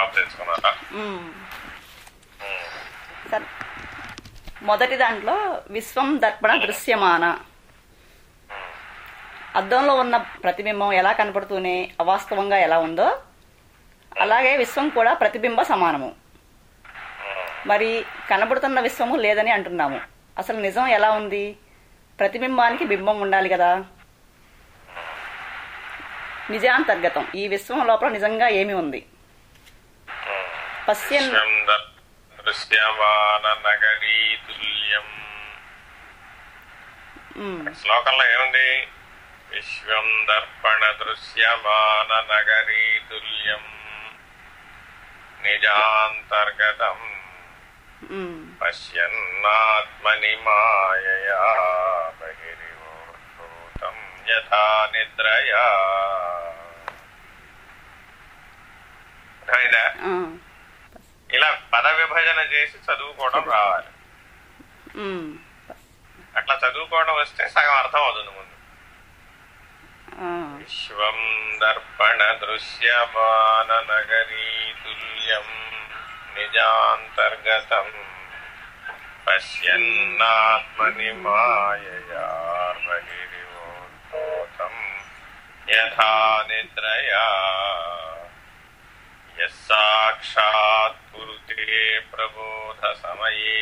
తర్వాత తెచ్చుకున్నారా ఉమ్. ఉమ్. సరే మొదటి దాంట్లో విశ్వం దర్పణ దృశ్యమాన అద్దంలో ఉన్న ప్రతిబింబం ఎలా కనపడుతూనే అవాస్తవంగా ఎలా ఉందో అలాగే విశ్వం కూడా ప్రతిబింబ సమానము మరి కనబడుతున్న విశ్వము లేదని అంటున్నాము అసలు నిజం ఎలా ఉంది ప్రతిబింబానికి బింబం ఉండాలి కదా నిజాంతర్గతం ఈ విశ్వం లోపల నిజంగా ఏమి ఉంది పశ్యన్ విశ్వం ద- దృశ్యమాన నగరీ తుల్యం ఉమ్, శ్లోకంలో ఏముంది విశ్వం దర్పణ దృశ్యమాన నగరీ తుల్యం నిజాంతర్గతం ఉమ్, పశ్యన్నాత్మని మాయయా బహిరివోత్తం యథా నిద్రయా అర్థమైందా? ఆ, ఇలా పద విభజన చేసి చదువుకోవడం రావాలి ఉమ్, అట్లా చదువుకోవడం వస్తే సగం అర్థం అవుతుంది ముందు ఆ, విశ్వం దర్పణ దృశ్యమాన నగరీ తుల్యం నిజాంతర్గతం పశ్యన్నాత్మని మాయయా బహిరివోత్తం యథా నిద్రయా యస్సాక్షాత్ కురుతే ప్రబోధ సమయే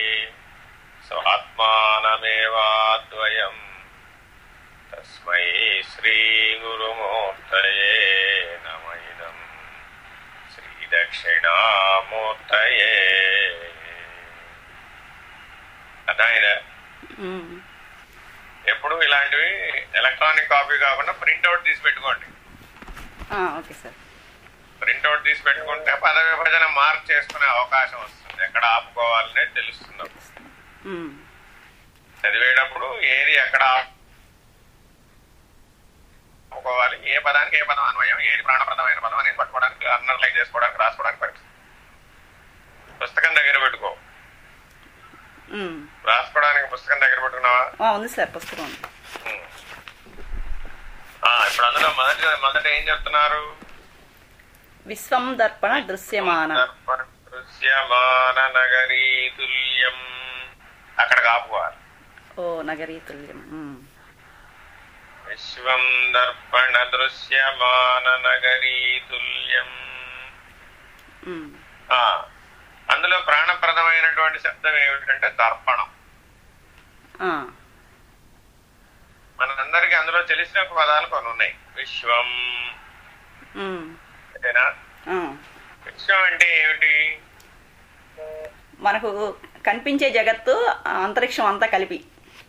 స్వాత్మానమేవాద్వయం తస్మై శ్రీగురుమూర్తయే నమైదం శ్రీదక్షిణామూర్తయే అర్థమైందా ఉమ్, ఎప్పుడు ఇలాంటివి ఎలక్ట్రానిక్ కాపీ కాకుండా ప్రింట్అవుట్ తీసి పెట్టుకోండి ఆ, ఓకే సార్ ప్రింట్అవుట్ తీసి పెట్టుకుంటే పద విభజన మార్క్ చేసుకునే అవకాశం వస్తుంది ఎక్కడ ఆపుకోవాలనే తెలుస్తుంది అప్పుడు. ఉమ్, చదివేటప్పుడు ఏది ఎక్కడ ఆపుకోవాలి ఏ పదానికి ఏ పదం అన్వయం ఏది ప్రాణప్రదమైన పదం అనేది పట్టుకోవడానికి అండర్లైన్ చేసుకోవడానికి రాసుకోవడానికి పడుతుంది పుస్తకం దగ్గర పెట్టుకో ఉమ్. రాసుకోవడానికి పుస్తకం దగ్గర పెట్టుకున్నావా ఆ, ఉంది సార్ పుస్తకం ఉంది ఉం. ఆ, ఇప్పుడు అందులో మొదటి మొదట ఏం చెప్తున్నారు విశ్వం దర్పణ దృశ్యమాన దర్పణ దృశ్యమాన నగరీ తుల్యం అక్కడ ఆపుకోవాలి ఓ నగరీ తుల్యం ఉమ్, విశ్వం దర్పణ దృశ్యమాన నగరీ తుల్యం ఉమ్, ఆ, అందులో ప్రాణప్రదమైనటువంటి శబ్దం ఏమిటంటే దర్పణం ఆ, మనందరికీ అందులో తెలిసిన పదాలు కొన్ని ఉన్నాయి విశ్వం ఉమ్, అంతేనా ఆ. విశ్వం అంటే ఏమిటి మనకు కనిపించే జగత్తు ఆ, అంతరిక్షం అంతా కలిపి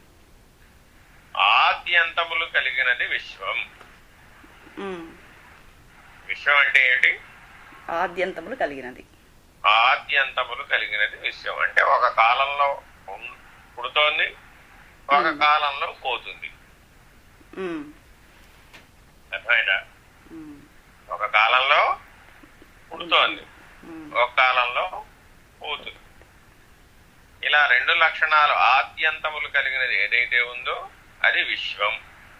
ఆద్యంతములు కలిగినది విశ్వం ఉమ్, విశ్వం అంటే ఏంటి ఆద్యంతములు కలిగినది ఆద్యంతములు కలిగినది విశ్వం అంటే ఒక కాలంలో ఉన్- పుడుతోంది ఒక కాలంలో పోతుంది ఉమ్, అర్థమైందా ఉమ్, ఒక కాలంలో పుడుతోంది ఉమ్, ఒక కాలంలో పోతుంది ఇలా రెండు లక్షణాలు ఆద్యంతములు కలిగినది ఏదైతే ఉందో అది విశ్వం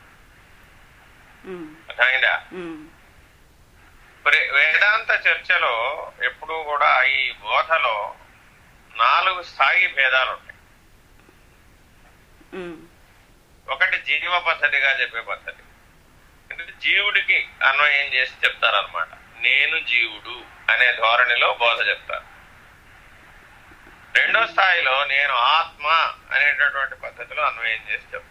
ఉమ్, అర్థమైందా ఉమ్, ప్రే- వేదాంత చర్చలో ఎప్పుడూ కూడా ఈ బోధలో నాలుగు స్థాయి భేదాలు ఉంటాయి ఉమ్, ఒకటి జీవ పద్ధతిగా చెప్పే పద్ధతి అంటే జీవుడికి అన్వయం చేసి చెప్తారనమాట నేను జీవుడు అనే ధోరణిలో బోధ చెప్తారు రెండో స్థాయిలో నేను ఆత్మ అనేటటువంటి పద్ధతిలో అన్వయం చేసి చెప్తారు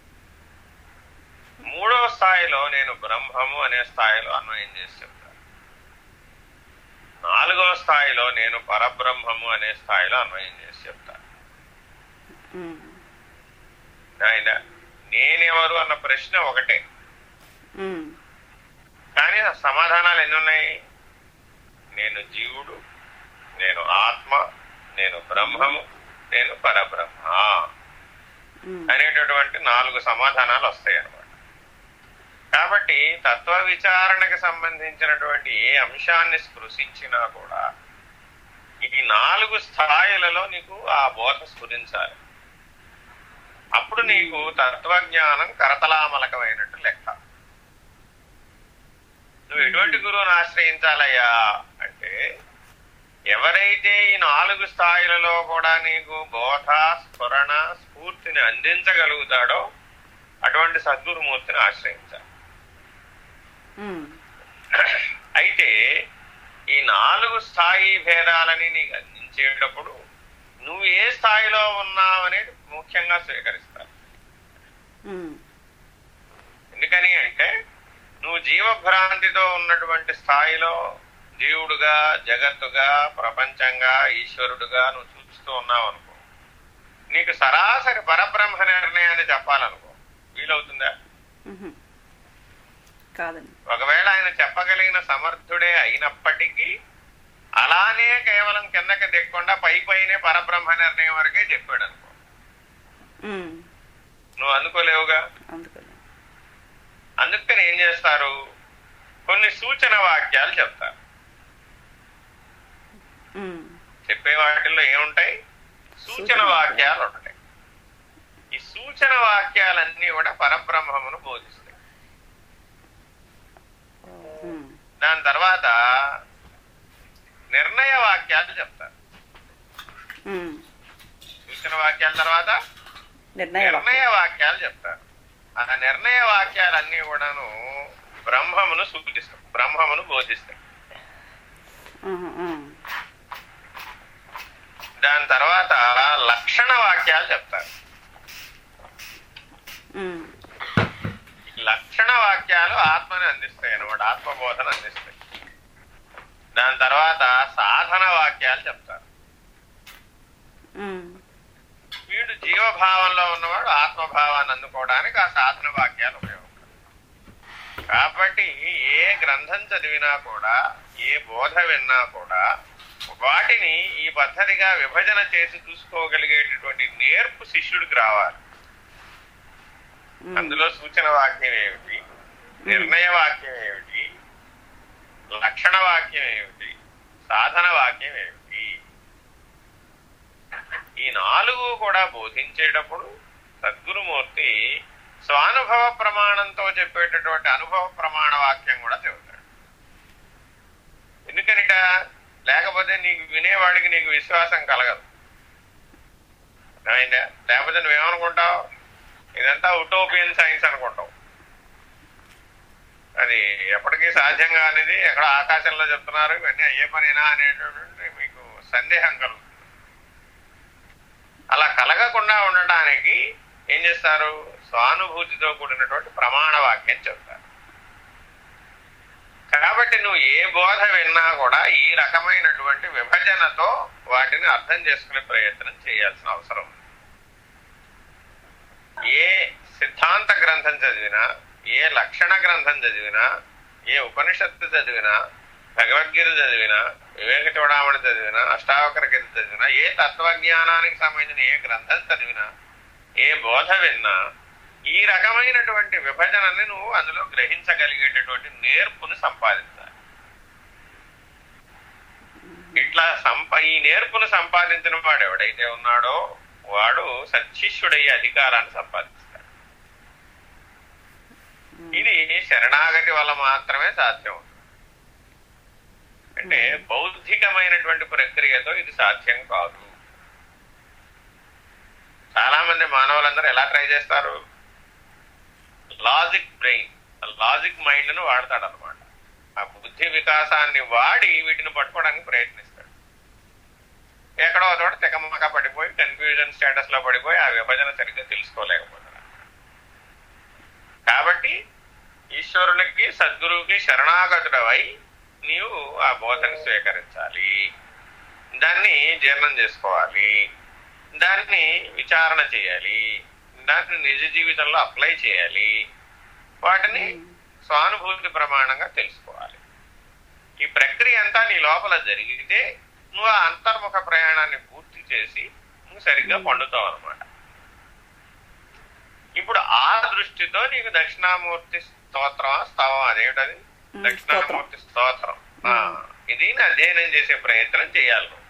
మూడో స్థాయిలో నేను బ్రహ్మము అనే స్థాయిలో అన్వయం చేసి చెప్తాను నాలుగో స్థాయిలో నేను పరబ్రహ్మము అనే స్థాయిలో అన్వయం చేసి చెప్తాను ఉమ్, ఆయన నేనెవరు అన్న ప్రశ్న ఒకటే ఉమ్, కానీ ఆ సమాధానాలు ఎన్ని ఉన్నాయి నేను జీవుడు నేను ఆత్మ నేను బ్రహ్మము నేను పరబ్రహ్మ ఉమ్, అనేటటువంటి నాలుగు సమాధానాలు వస్తాయి అన్నమాట కాబట్టి తత్వ విచారణకు సంబంధించినటువంటి ఏ అంశాన్ని స్పృశించినా కూడా ఈ నాలుగు స్థాయిలలో నీకు ఆ బోధ స్ఫురించాలి అప్పుడు నీకు తత్వజ్ఞానం కరతలామలకమైనట్టు లెక్క నువ్వు ఎటువంటి గురువుని ఆశ్రయించాలయ్యా అంటే ఎవరైతే ఈ నాలుగు స్థాయిలలో కూడా నీకు బోధ స్ఫురణ స్ఫూర్తిని అందించగలుగుతాడో అటువంటి సద్గురుమూర్తిని ఆశ్రయించాలి ఉమ్, అయితే ఈ నాలుగు స్థాయి భేదాలని నీకు అందించేటప్పుడు నువ్వు ఏ స్థాయిలో ఉన్నావనేది ముఖ్యంగా స్వీకరిస్తావు ఉమ్, ఎందుకని అంటే నువ్వు జీవభ్రాంతితో ఉన్నటువంటి స్థాయిలో జీవుడుగా జగత్తుగా ప్రపంచంగా ఈశ్వరుడుగా నువ్వు చూస్తూ ఉన్నావు అనుకో నీకు సరాసరి పరబ్రహ్మ నిర్ణయాన్ని చెప్పాలనుకో వీలవుతుందా ఉహు. కాదండి ఒకవేళ ఆయన చెప్పగలిగిన సమర్థుడే అయినప్పటికీ అలానే కేవలం కిందకి దిక్కుండా పై పైనే పరబ్రహ్మ నిర్ణయం వరకే చెప్పాడు అనుకో ఉమ్, నువ్వు అందుకోలేవుగా అందుకని అందుకని ఏం చేస్తారు కొన్ని సూచన వాక్యాలు చెప్తారు ఉమ్, చెప్పే వాటిల్లో ఏముంటాయి సూచన సూచన వాక్యాలు ఉంటాయి ఈ సూచన వాక్యాలన్నీ కూడా పరబ్రహ్మమును బోధిస్తాయి ఉమ్, దాని తర్వాత నిర్ణయ వాక్యాలు చెప్తారు ఉమ్. సూచన వాక్యాల తర్వాత నిర్ణయ నిర్ణయ వాక్యాలు చెప్తారు ఆ నిర్ణయ వాక్యాలన్నీ కూడాను బ్రహ్మమును సూచిస్తాయి బ్రహ్మమును బోధిస్తాయి ఉహు, ఉమ్, దాని తర్వాత లక్షణ వాక్యాలు చెప్తారు ఉమ్, ఈ లక్షణ వాక్యాలు ఆత్మని అందిస్తాయి అనమాట ఆత్మబోధన అందిస్తాయి దాని తర్వాత సాధన వాక్యాలు చెప్తారు ఉమ్, వీడు జీవభావంలో ఉన్నవాడు ఆత్మభావాన్ని అందుకోవడానికి ఆ సాధన వాక్యాలు ఉపయోగపడతాయి కాబట్టి ఏ గ్రంథం చదివినా కూడా ఏ బోధ విన్నా కూడా వాటిని ఈ పద్ధతిగా విభజన చేసి చూసుకోగలిగేటటువంటి నేర్పు శిష్యుడికి రావాలి ఉమ్. అందులో సూచన వాక్యం ఏమిటి నిర్ణయ వాక్యం ఏమిటి లక్షణ వాక్యం ఏమిటి సాధన వాక్యం ఏమిటి ఈ నాలుగు కూడా బోధించేటప్పుడు సద్గురుమూర్తి స్వానుభవ ప్రమాణంతో చెప్పేటటువంటి అనుభవ ప్రమాణ వాక్యం కూడా చెబుతాడు ఎందుకనిట లేకపోతే నీకు వినేవాడికి నీకు విశ్వాసం కలగదు అర్థమైందా లేకపోతే నువ్వేమనుకుంటావు ఇదంతా ఉటోపియన్ సైన్స్ అనుకుంటావు అది ఎప్పటికీ సాధ్యం కానిది ఎక్కడ ఆకాశంలో చెప్తున్నారు ఇవన్నీ అయ్యే పనేనా అనేటటువంటి మీకు సందేహం కలుగుతుంది అలా కలగకుండా ఉండటానికి ఏం చేస్తారు స్వానుభూతితో కూడినటువంటి ప్రమాణ వాక్యం చెప్తారు కాబట్టి నువ్వు ఏ బోధ విన్నా కూడా ఈ రకమైనటువంటి విభజనతో వాటిని అర్థం చేసుకునే ప్రయత్నం చేయాల్సిన అవసరం ఉంది ఏ సిద్ధాంత గ్రంథం చదివినా ఏ లక్షణ గ్రంథం చదివినా ఏ ఉపనిషత్తు చదివినా భగవద్గీత చదివినా వివేక చూడామణి చదివినా అష్టావకర గీత చదివినా ఏ తత్వజ్ఞానానికి సంబంధించిన ఏ గ్రంథం చదివినా ఏ బోధ విన్నా ఈ రకమైనటువంటి విభజనని నువ్వు అందులో గ్రహించగలిగేటటువంటి నేర్పుని సంపాదించాలి ఇట్లా సంప ఈ నేర్పును సంపాదించిన వాడు ఎవడైతే ఉన్నాడో వాడు సత్శిష్యుడయ్యే అధికారాన్ని సంపాదిస్తాడు ఇది శరణాగతి వల్ల మాత్రమే సాధ్యం అంటే బౌద్ధికమైనటువంటి ప్రక్రియతో ఇది సాధ్యం కాదు చాలా మంది మానవులందరూ ఎలా ట్రై చేస్తారు లాజిక్ బ్రెయిన్ లాజిక్ మైండ్ ను వాడతాడు అనమాట ఆ బుద్ధి వికాసాన్ని వాడి వీటిని పట్టుకోవడానికి ప్రయత్నిస్తాడు ఎక్కడో చోట తెకమక పడిపోయి కన్ఫ్యూజన్ స్టేటస్ లో పడిపోయి ఆ విభజన సరిగ్గా తెలుసుకోలేకపోతున్నాడు కాబట్టి ఈశ్వరునికి సద్గురువుకి శరణాగతుడవై నీవు ఆ బోధని స్వీకరించాలి దాన్ని జీర్ణం చేసుకోవాలి దాన్ని విచారణ చేయాలి దాన్ని నిజ జీవితంలో అప్లై చేయాలి వాటిని స్వానుభూతి ప్రమాణంగా తెలుసుకోవాలి ఈ ప్రక్రియ అంతా నీ లోపల జరిగితే నువ్వు ఆ అంతర్ముఖ ప్రయాణాన్ని పూర్తి చేసి నువ్వు సరిగ్గా పండుతావు అనమాట ఇప్పుడు ఆ దృష్టితో నీకు దక్షిణామూర్తి స్తోత్రం స్తవం అదేమిటది ఉమ్, దక్షిణామూర్తి స్తోత్రం ఆ, ఇది అధ్యయనం చేసే ప్రయత్నం చేయాలి నువ్వు.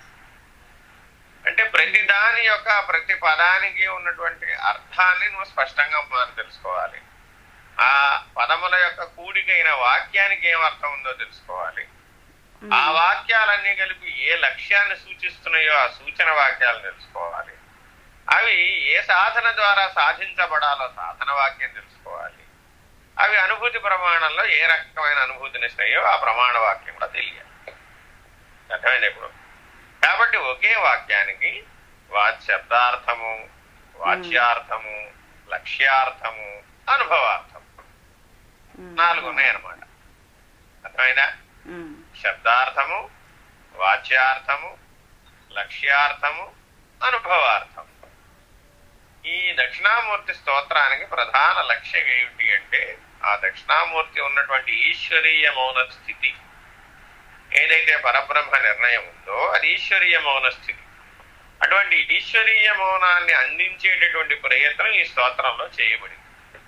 అంటే ప్రతి దాని యొక్క ప్రతి పదానికి ఉన్నటువంటి అర్థాన్ని నువ్వు స్పష్టంగా మనం తెలుసుకోవాలి ఆ పదముల యొక్క కూడికైన వాక్యానికి ఏం అర్థం ఉందో తెలుసుకోవాలి ఆ వాక్యాలన్నీ కలిపి ఏ లక్ష్యాన్ని సూచిస్తున్నాయో ఆ సూచన వాక్యాలు తెలుసుకోవాలి అవి ఏ సాధన ద్వారా సాధించబడాలో సాధన వాక్యం తెలుసుకోవాలి అవి అనుభూతి ప్రమాణంలో ఏ రకమైన అనుభూతినిస్తాయో ఆ ప్రమాణ వాక్యం కూడా తెలియాలి అర్థమైంది ఇప్పుడు కాబట్టి ఒకే వాక్యానికి వాచ్యర్థార్థము వాచ్యార్థము లక్ష్యార్థము అనుభవార్థము ఉమ్, నాలుగు ఉన్నాయన్నమాట అర్థమైందా ఉమ్, శబ్దార్థము వాచ్యార్థము లక్ష్యార్థము అనుభవార్థము ఈ దక్షిణామూర్తి స్తోత్రానికి ప్రధాన లక్ష్యం ఏమిటి అంటే ఆ దక్షిణామూర్తి ఉన్నటువంటి ఈశ్వరీయ మౌన స్థితి ఏదైతే పరబ్రహ్మ నిర్ణయం ఉందో అది ఈశ్వరీయ మౌన స్థితి అటువంటి ఈశ్వరీయ మౌనాన్ని అందించేటటువంటి ప్రయత్నం ఈ స్తోత్రంలో చేయబడింది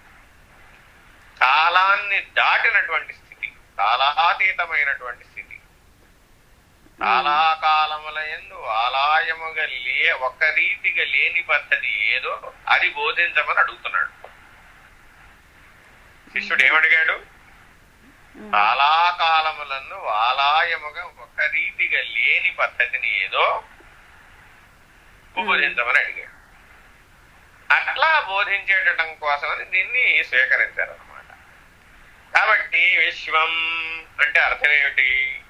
కాలాన్ని దాటినటువంటి స్థితి కాలాతీతమైనటువంటి స్థితి కాలాకాలముల ఎందు ఆలయముగా లే ఒక రీతిగా లేని పద్ధతి ఏదో అది బోధించమని అడుగుతున్నాడు శిష్యుడు ఏమడిగాడు ఉమ్, కాలాకాలములను ఆలయముగా ఒక రీతిగా లేని పద్ధతిని ఏదో బోధించమని అడిగాడు అట్లా బోధించేటం కోసమని దీన్ని స్వీకరించారు అనమాట కాబట్టి విశ్వం అంటే అర్థం ఏమిటి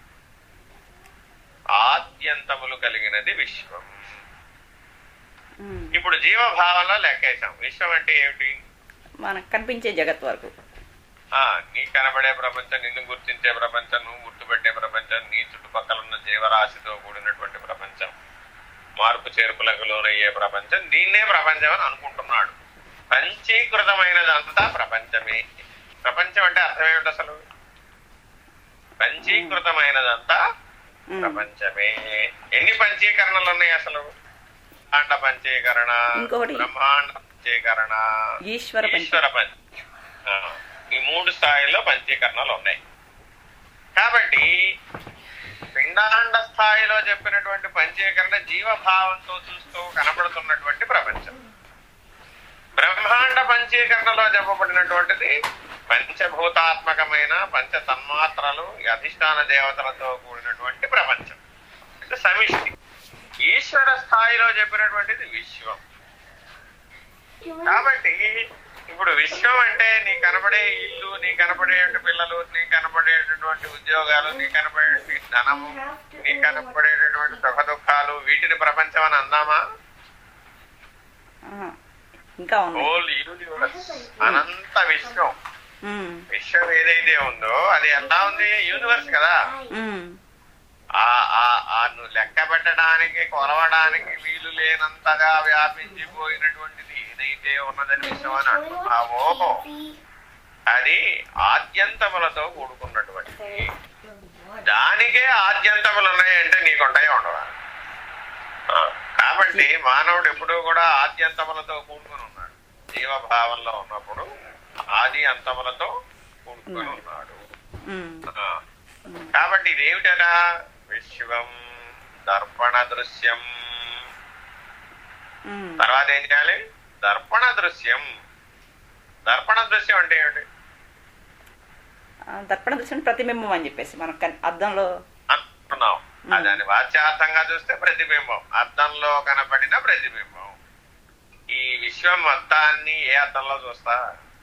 ఆద్యంతములు కలిగినది విశ్వం ఉమ్. ఇప్పుడు జీవభావంలో లెక్కేశాం విశ్వం అంటే ఏమిటి మనకు కనిపించే జగత్ వరకు ఆ నీ కనబడే ప్రపంచం నిన్ను గుర్తించే ప్రపంచం నువ్వు గుర్తుపెట్టే ప్రపంచం నీ చుట్టుపక్కల ఉన్న జీవరాశితో కూడినటువంటి ప్రపంచం మార్పు చేర్పులకు లోనయ్యే ప్రపంచం దీన్నే ప్రపంచం అని అనుకుంటున్నాడు పంచీకృతమైనదంతా ప్రపంచమే ప్రపంచం అంటే అర్థం ఏమిటి అసలు పంచీకృతమైనదంతా ఉమ్, ప్రపంచమే ఎన్ని పంచీకరణలు ఉన్నాయి అసలు అండ పంచీకరణ ఇంకొకటి. బ్రహ్మాండ పంచీకరణ ఈశ్వర పంచ ఈశ్వర పంచ ఆ, ఈ మూడు స్థాయిల్లో పంచీకరణలు ఉన్నాయి కాబట్టి పిండాండ స్థాయిలో చెప్పినటువంటి పంచీకరణ జీవభావంతో చూస్తూ కనబడుతున్నటువంటి ప్రపంచం బ్రహ్మాండ పంచీకరణలో చెప్పబడినటువంటిది పంచభూతాత్మకమైన పంచ తన్మాత్రలు ఈ అధిష్టాన దేవతలతో కూడినటువంటి ప్రపంచం ఇది సమిష్టి ఈశ్వర స్థాయిలో చెప్పినటువంటిది విశ్వం కాబట్టి ఇప్పుడు విశ్వం అంటే నీ కనబడే ఇల్లు నీ కనబడే పిల్లలు నీ కనబడేటటువంటి ఉద్యోగాలు నీ కనబడే ధనము నీ కనబడేటటువంటి సుఖ దుఃఖాలు వీటిని ప్రపంచం అని అందామా ఆ, ఇంకా ఉంది హోల్ యూనివర్స్ అనంత విశ్వం ఉమ్, విశ్వం ఏదైతే ఉందో అది ఎలా ఉంది యూనివర్స్ కదా ఉమ్, ఆ ఆ ఆ నువ్వు లెక్క పెట్టడానికి కొలవడానికి వీలు లేనంతగా వ్యాపించిపోయినటువంటిది ఏదైతే ఉన్నదని విశ్వం అని అంటున్నావో అది ఆద్యంతములతో కూడుకున్నటువంటిది దానికే ఆద్యంతములు ఉన్నాయంటే నీకు ఉంటాయో ఉండవా ఆ, కాబట్టి మానవుడు ఎప్పుడూ కూడా ఆద్యంతములతో కూడుకుని ఉన్నాడు జీవభావంలో ఉన్నప్పుడు ఆది అంతములతో కూడుకుని ఉన్నాడు ఉమ్, ఆ, కాబట్టి ఇదేమిటరా విశ్వం దర్పణ దృశ్యం ఉమ్. తర్వాత ఏం చేయాలి దర్పణ దృశ్యం దర్పణ దృశ్యం అంటే ఏమిటి ఆ, దర్పణ దృశ్యం ప్రతిబింబం అని చెప్పేసి మనకు కన్- అద్దంలో అంటున్నాం మ్మ్. దాని వాచ్యార్థంగా చూస్తే ప్రతిబింబం అద్దంలో కనపడిన ప్రతిబింబం ఈ విశ్వం మొత్తాన్ని ఏ అద్దంలో చూస్తా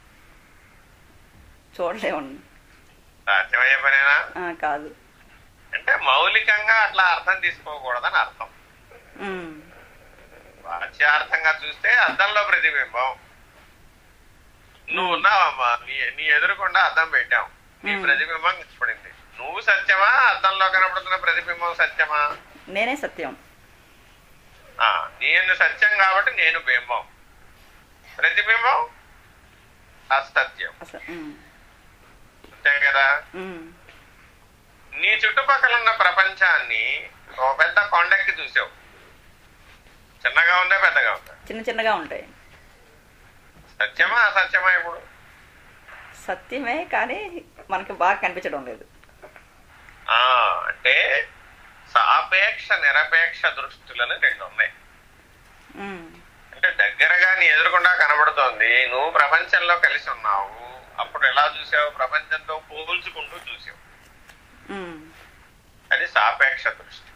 చూడలేము సాధ్యమయ్యే పనేనా ఆ, కాదు అంటే మౌలికంగా అట్లా అర్థం తీసుకోకూడదని అర్థం ఉమ్, వాచ్యార్థంగా చూస్తే అద్దంలో ప్రతిబింబం నువ్వు ఉన్నావమ్మా నీ నీ ఎదురుకుండా అద్దం పెట్టాం నీ మ్మ్. ప్రతిబింబం కనపడింది నువ్వు సత్యమా అద్దంలో కనపడుతున్న ప్రతిబింబం సత్యమా నేనే సత్యం ఆ, నేను సత్యం కాబట్టి నేను బింబం ప్రతిబింబం అసత్యం అసలు ఉమ్, అంతే కదా ఉమ్, నీ చుట్టుపక్కల ఉన్న ప్రపంచాన్ని ఒక పెద్ద కొండెక్కి చూసావు చిన్నగా ఉందా పెద్దగా ఉందా చిన్న చిన్నగా ఉంటాయి సత్యమా అసత్యమా ఇప్పుడు సత్యమే కానీ మనకి బాగా కనిపించడం లేదు ఆ అంటే సాపేక్ష నిరపేక్ష దృష్టులని రెండు ఉన్నాయి ఉమ్, అంటే దగ్గరగా నీ ఎదురుకుండా కనబడుతోంది నువ్వు ప్రపంచంలో కలిసి ఉన్నావు అప్పుడు ఎలా చూసావు ప్రపంచంతో పోల్చుకుంటూ చూసావు ఉమ్, సాపేక్ష దృష్టి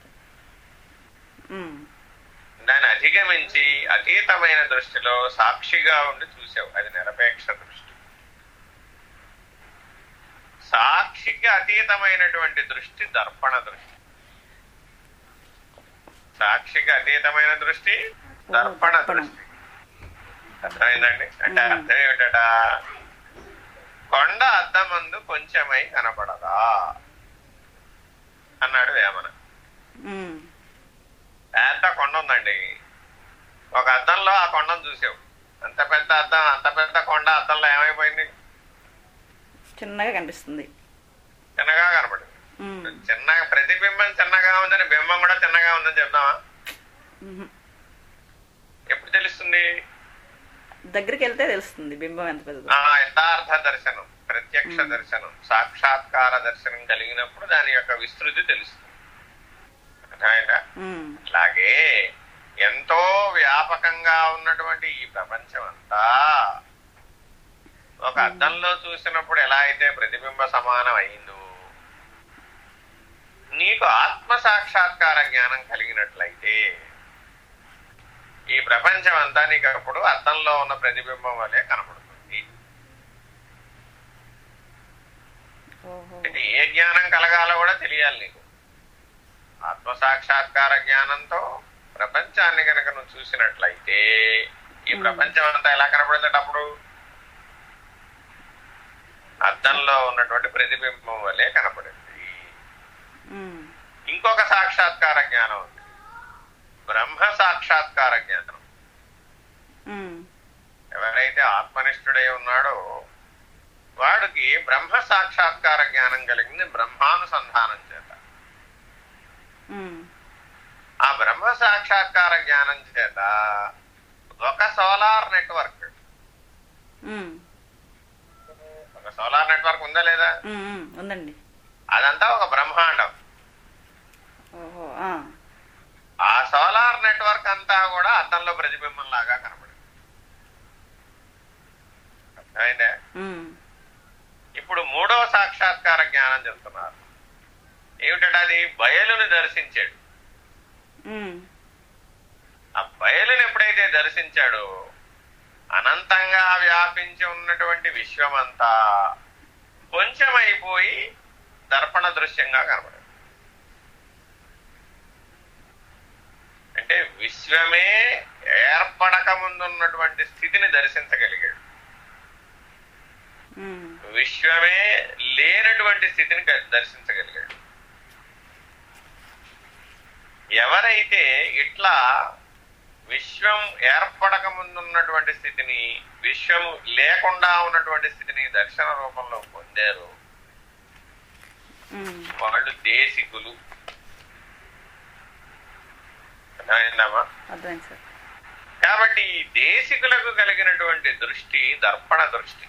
ఉమ్, దాన్ని అధిగమించి అతీతమైన దృష్టిలో సాక్షిగా ఉండి చూసావు అది నిరపేక్ష దృష్టి సాక్షికి అతీతమైనటువంటి దృష్టి దర్పణ దృష్టి సాక్షికి అతీతమైన దృష్టి దర్పణ దర్పణం. దృష్టి అర్థమైందండి అంటే మ్మ్. అర్థం ఏమిటట కొండ అద్దమందు కొంచెమై కనపడదా అన్నాడు వేమన ఉమ్, పెద్ద కొండ ఉందండి ఒక అద్దంలో ఆ కొండను చూసావు అంత పెద్ద అద్దం అంత పెద్ద కొండ అద్దంలో ఏమైపోయింది చిన్నగా కనిపిస్తుంది చిన్నగా కనపడింది ఉమ్, చిన్నగా ప్రతిబింబం చిన్నగా ఉందని బింబం కూడా చిన్నగా ఉందని చెప్దామా ఉహు. ఎప్పుడు తెలుస్తుంది దగ్గరికి వెళ్తే తెలుస్తుంది బింబం ఎంత పెద్దదో ఆ యథార్థ దర్శనం ప్రత్యక్ష మ్మ్. దర్శనం సాక్షాత్కార దర్శనం కలిగినప్పుడు దాని యొక్క విస్తృతి తెలుస్తుంది అర్థమైందా ఉమ్, అలాగే ఎంతో వ్యాపకంగా ఉన్నటువంటి ఈ ప్రపంచం అంతా ఒక అద్దంలో చూసినప్పుడు ఎలా అయితే ప్రతిబింబ సమానం అయిందో నీకు ఆత్మ సాక్షాత్కార జ్ఞానం కలిగినట్లయితే ఈ ప్రపంచం అంతా నీకు అప్పుడు అద్దంలో ఉన్న ప్రతిబింబం వలె కనబడుతుంది ఓహో అంటే ఏ జ్ఞానం కలగాలో కూడా తెలియాలి నీకు ఆత్మ సాక్షాత్కార జ్ఞానంతో ప్రపంచాన్ని కనుక నువ్వు చూసినట్లయితే ఈ మ్మ్. ప్రపంచం అంతా ఎలా కనబడుతుంది అప్పుడు అద్దంలో ఉన్నటువంటి ప్రతిబింబం వల్లే కనపడింది ఉమ్, ఇంకొక సాక్షాత్కార జ్ఞానం ఉంది బ్రహ్మ సాక్షాత్కార జ్ఞానం ఉమ్, ఎవరైతే ఆత్మనిష్ఠుడై ఉన్నాడో వాడికి బ్రహ్మ సాక్షాత్కార జ్ఞానం కలిగింది బ్రహ్మానుసంధానం చేత ఉమ్, ఆ బ్రహ్మ సాక్షాత్కార జ్ఞానం చేత ఒక సోలార్ నెట్వర్క్ ఉమ్, ఒక సోలార్ నెట్వర్క్ ఉందా లేదా ఉమ్, ఉమ్, ఉందండి అదంతా ఒక బ్రహ్మాండం ఓహో ఆ, ఆ సోలార్ నెట్వర్క్ అంతా కూడా అద్దంలో ప్రతిబింబం లాగా కనబడింది అర్థమైందే ఉమ్, ఇప్పుడు మూడవ సాక్షాత్కార జ్ఞానం చెప్తున్నారు ఏమిటంటే అది బయలుని దర్శించాడు ఉమ్, ఆ బయలుని ఎప్పుడైతే దర్శించాడో అనంతంగా వ్యాపించి ఉన్నటువంటి విశ్వమంతా కొంచెమైపోయి దర్పణ దృశ్యంగా కనబడింది అంటే విశ్వమే ఏర్పడక ముందున్నటువంటి స్థితిని దర్శించగలిగాడు ఉమ్, విశ్వమే లేనటువంటి స్థితిని గ- దర్శించగలిగాడు ఎవరైతే ఇట్లా విశ్వం ఏర్పడక ముందున్నటువంటి స్థితిని విశ్వము లేకుండా ఉన్నటువంటి స్థితిని దర్శన రూపంలో పొందారు ఉమ్, వాళ్ళు దేశికులు అర్థమైందమ్మా అర్థమైంది సార్ కాబట్టి ఈ దేశికులకు కలిగినటువంటి దృష్టి దర్పణ దృష్టి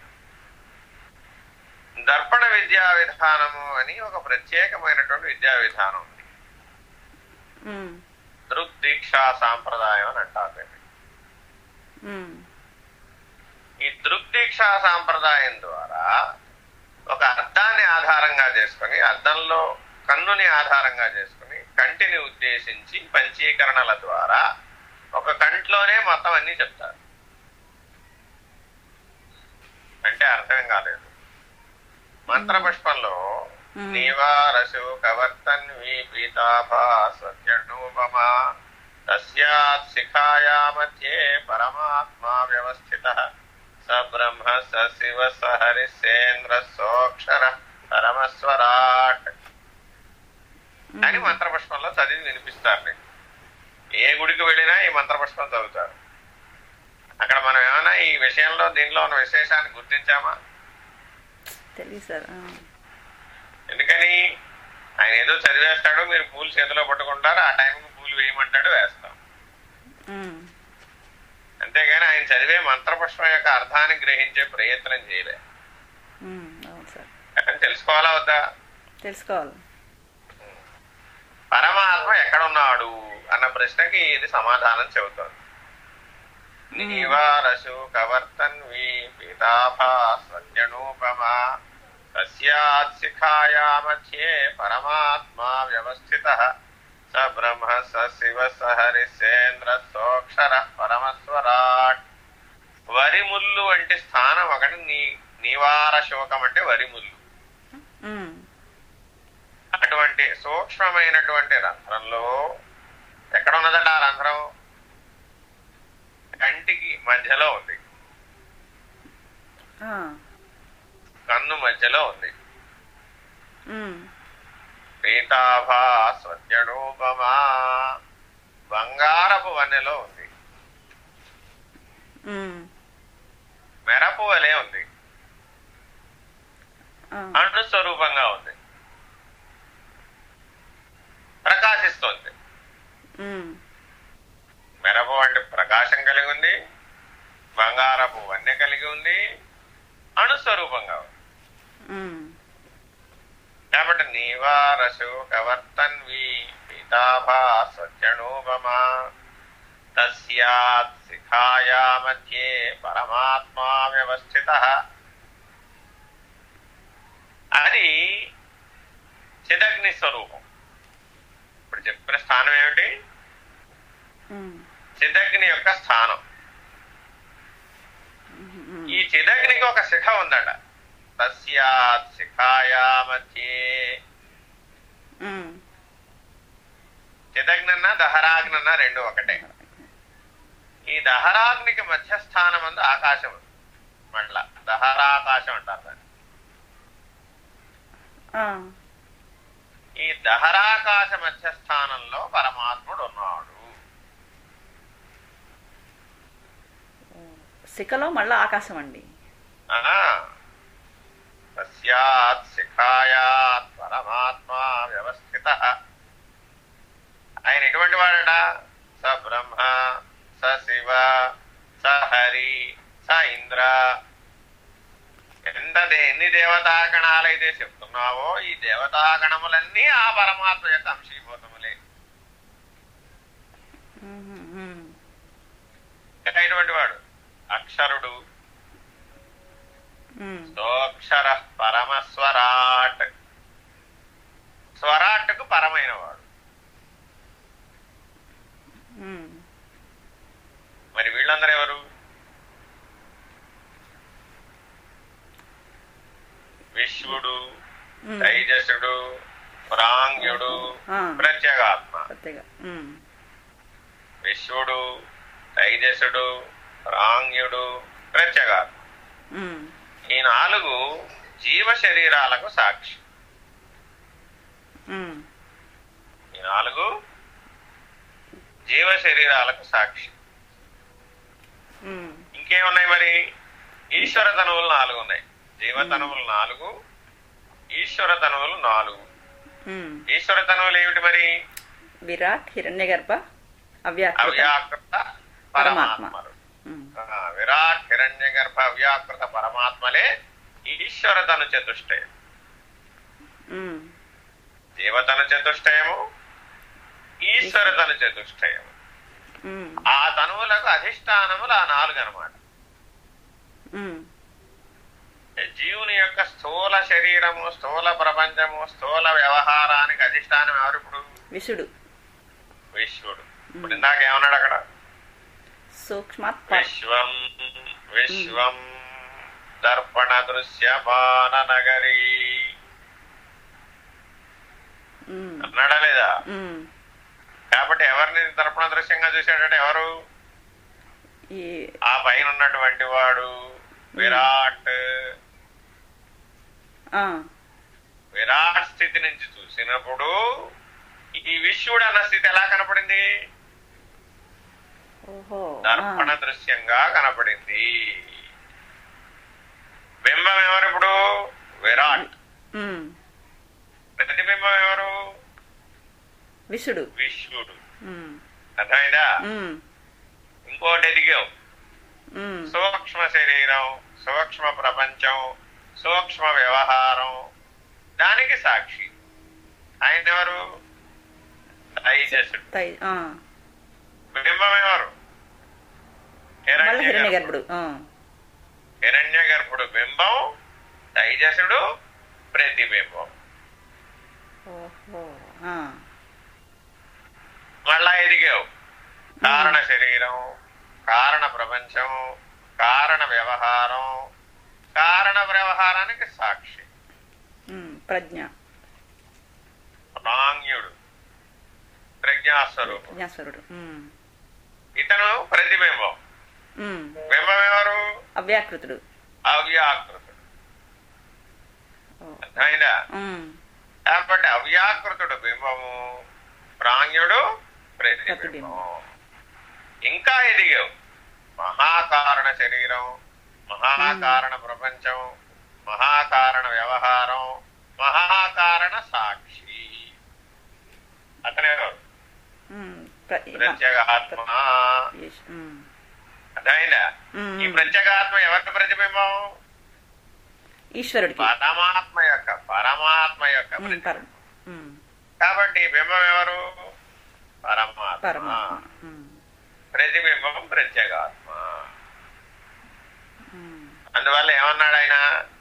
దర్పణ విద్యా విధానము అని ఒక ప్రత్యేకమైనటువంటి విద్యా విధానం ఉంది ఉమ్, దృగ్దీక్షా సాంప్రదాయం అని అంటారు దీన్ని. ఉమ్, ఈ దృగ్దీక్షా సాంప్రదాయం ద్వారా ఒక అద్దాన్ని ఆధారంగా చేసుకుని అద్దంలో కన్నుని ఆధారంగా చేసుకుని కంటిని ఉద్దేశించి పంచీకరణల ద్వారా ఒక కంట్లోనే మొత్తం అన్ని చెప్తారు అంటే అర్థం కాలేదు మంత్రపుష్పంలో Hmm. నీవారసు కవర్తన్వి పీతాభా సత్యనూపమా తస్యాత్ శిఖాయా మధ్యే పరమాత్మా వ్యవస్థిత స బ్రహ్మ స శివ స హరిసేంద్ర సోక్షర పరమస్వరాట్ అని ఉమ్, మంత్రపుష్పంలో చదివి వినిపిస్తారు నీకు ఏ గుడికి వెళ్ళినా ఈ మంత్రపుష్పం చదువుతారు అక్కడ మనం ఏమైనా ఈ విషయంలో దీనిలో ఉన్న విశేషాన్ని గుర్తించామా తెలియదు సార్ ఆ, ఎందుకని ఆయన ఏదో చదివేస్తాడు మీరు పూలు చేతిలో పట్టుకుంటారు ఆ టైంకి పూలు వేయమంటాడు వేస్తాం ఉమ్, అంతేగాని ఆయన చదివే మంత్రపుష్పం యొక్క అర్థాన్ని గ్రహించే ప్రయత్నం చేయలే ఉమ్, అవును సార్ కానీ తెలుసుకోవాలా వద్దా తెలుసుకోవాలి పరమాత్మ ఎక్కడున్నాడు అన్న ప్రశ్నకి ఇది సమాధానం చెబుతోంది నీవారసు కవర్తన్వి పీతాభా సత్యనూపమా తస్యాత్ శిఖాయా మధ్యే పరమాత్మా వ్యవస్థిత స బ్రహ్మ స శివ స హరిసేంద్ర సోక్షర పరమస్వరాట్ వరిముల్లు వంటి స్థానం ఒకటి నీ నివార శోకం అంటే వరిముల్లు ఉమ్, అటువంటి సూక్ష్మమైనటువంటి రంధ్రంలో ఎక్కడ ఉన్నదట ఆ రంధ్రం కంటికి మధ్యలో ఉంది ఆ, కన్ను మధ్యలో ఉంది ఉమ్, పీతాభా స్వత్యరూపమా బంగారపు వన్నెలో ఉంది ఉమ్, మెరపు వలె ఉంది ఆ, అణు స్వరూపంగా ఉంది ప్రకాశిస్తోంది ఉమ్, మెరపు వంటి ప్రకాశం కలిగి ఉంది బంగారపు వన్నె కలిగి ఉంది అణుస్వరూపంగా ఉంది ఉమ్, కాబట్టి నీవారశోకవర్తన్వి పీతాభా సత్యనూపమా తస్యాత్ శిఖాయా మధ్యే పరమాత్మా వ్యవస్థిత అది చిదగ్ని స్వరూపం ఇప్పుడు చెప్పిన స్థానం ఏమిటి ఉమ్, చిదగ్ని యొక్క స్థానం ఉమ్, ఈ చిదగ్నికి ఒక శిఖ ఉందట తస్యాత్ శిఖాయా మధ్యే ఉమ్, చిదగ్నన్నా దహరాగ్నన్నా రెండు ఒకటే ఈ దహరాగ్నికి మధ్యస్థానం అందు ఆకాశం ఉంది. మళ్ళా దహరాకాశం అంటారు దాన్ని ఆ, ఈ దహరాకాశ మధ్యస్థానంలో పరమాత్ముడు ఉన్నాడు శిఖలో మళ్ళీ ఆకాశం అండి ఆ, తస్యాత్ శిఖాయాత్ పరమాత్మా వ్యవస్థిత ఆయన ఎటువంటి వాడట స బ్రహ్మ స శివ స హరి స ఇంద్ర ఎంత దే- ఎన్ని దేవతాగణాలైతే చెప్తున్నావో ఈ దేవతాగణములన్నీ ఆ పరమాత్మ యొక్క అంశీభూతములే ఉమ్, ఉమ్, ఇంకా ఇటువంటి వాడు అక్షరుడు ఉమ్, సోక్షర పరమస్వరాట్ స్వరాట్కు పరమైన వాడు ఉమ్, మరి వీళ్ళందరూ ఎవరు విశ్వడు ఉమ్, తైజసుడు ప్రాంగ్యుడు ఆ. ప్రత్యేగాత్మ కొత్తగా ఉమ్, విశ్వడు తైజసుడు ప్రాంగ్యుడు ప్రత్యేగాత్మ ఉమ్, ఈ నాలుగు జీవ శరీరాలకు సాక్షి ఉమ్, ఈ నాలుగు జీవ శరీరాలకు సాక్షి ఉమ్, ఇంకేమున్నాయి మరి ఈశ్వర తనువులు నాలుగు ఉన్నాయి జీవ తనువులు నాలుగు ఈశ్వర తనువులు నాలుగు ఉమ్. ఈశ్వర తనువులు ఏమిటి మరి విరాట్ హిరణ్యగర్భ అవ్యాకృత అవ్యాకృత పరమాత్మలు ఉమ్, ఆ, విరాట్ హిరణ్య గర్భ అవ్యాకృత పరమాత్మలే ఈశ్వర తను చతుష్టయం ఉమ్, జీవతను చతుష్టయము ఈశ్వర తను చతుష్టయము ఉమ్, ఆ తనువులకు అధిష్టానములు ఆ నాలుగు అనమాట ఉమ్, జీవుని యొక్క స్థూల శరీరము స్థూల ప్రపంచము స్థూల వ్యవహారానికి అధిష్టానం ఎవరు ఇప్పుడు విషుడు విశ్వడు ఇప్పుడు ఇందాక ఏమన్నాడు అక్కడ సూక్ష్మాత్ పర- విశ్వం విశ్వం దర్పణ దృశ్యమాన నగరీ ఉమ్, అన్నాడా లేదా ఉమ్. కాబట్టి ఎవరిని దర్పణ దృశ్యంగా చూశాడంటే ఎవరు ఈ ఆ పైన ఉన్నటువంటి వాడు విరాట్ ఆ, విరాట్ స్థితి నుంచి చూసినప్పుడు ఈ విశ్వడు అన్న స్థితి ఎలా కనపడింది ఓహో ఆ, దర్పణ దృశ్యంగా కనపడింది బింబం ఎవరు ఇప్పుడు విరాట్ ఉమ్, ప్రతిబింబం ఎవరు విషుడు విశ్వడు ఉమ్, అర్థమైందా ఉమ్, ఇంకోటి ఎదిగావు ఉమ్, సూక్ష్మ శరీరం సూక్ష్మ ప్రపంచం సూక్ష్మ వ్యవహారం దానికి సాక్షి ఆయన ఎవరు తైజసుడు తై ఆ, బింబం ఎవరు మళ్ళీ హిరణ్య హిరణ్య గర్భుడు ఆ, హిరణ్య గర్భుడు బింబం తైజసుడు ప్రతిబింబం ఓహో ఆ. మళ్ళా ఎదిగావు కారణ శరీరం కారణ ప్రపంచం కారణ వ్యవహారం కారణ వ్యవహారానికి సాక్షి ఉమ్, ప్రజ్ఞ ప్రాంగ్యుడు ప్రజ్ఞాస్వరూపం ప్రజ్ఞాస్వరుడు ఉమ్, ఇతను ప్రతిబింబం ఉమ్, బింబం ఎవరు అవ్యాకృతుడు అవ్యాకృతుడు ఓ, అర్థమైందా ఉమ్, కాబట్టి అవ్యాకృతుడు బింబము ప్రాంగ్యుడు ప్రతిబింబం ప్రతిబింబం. ఇంకా ఎదిగావు మహాకారణ శరీరం మహాకారణ ప్రపంచం మహాకారణ వ్యవహారం మహాకారణ సాక్షి అతనే ఎవరు? ఉమ్, ప్ర- ప్రత్యేగాత్మ ఈశ్- ఉమ్, అర్థమైందా ఉమ్, ఈ ప్రత్యేగాత్మ ఎవరికి ప్రతిబింబం ఈశ్వరుడికి పరమాత్మ యొక్క పరమాత్మ యొక్క ఉమ్, ప్రతిబింబం. పరం ఉమ్, కాబట్టి బింబం ఎవరు పరమాత్మ పరమాత్మ ఉమ్, ప్రతిబింబం ప్రత్యేగాత్మ ఉమ్, అందువల్ల ఏమన్నాడు ఆయన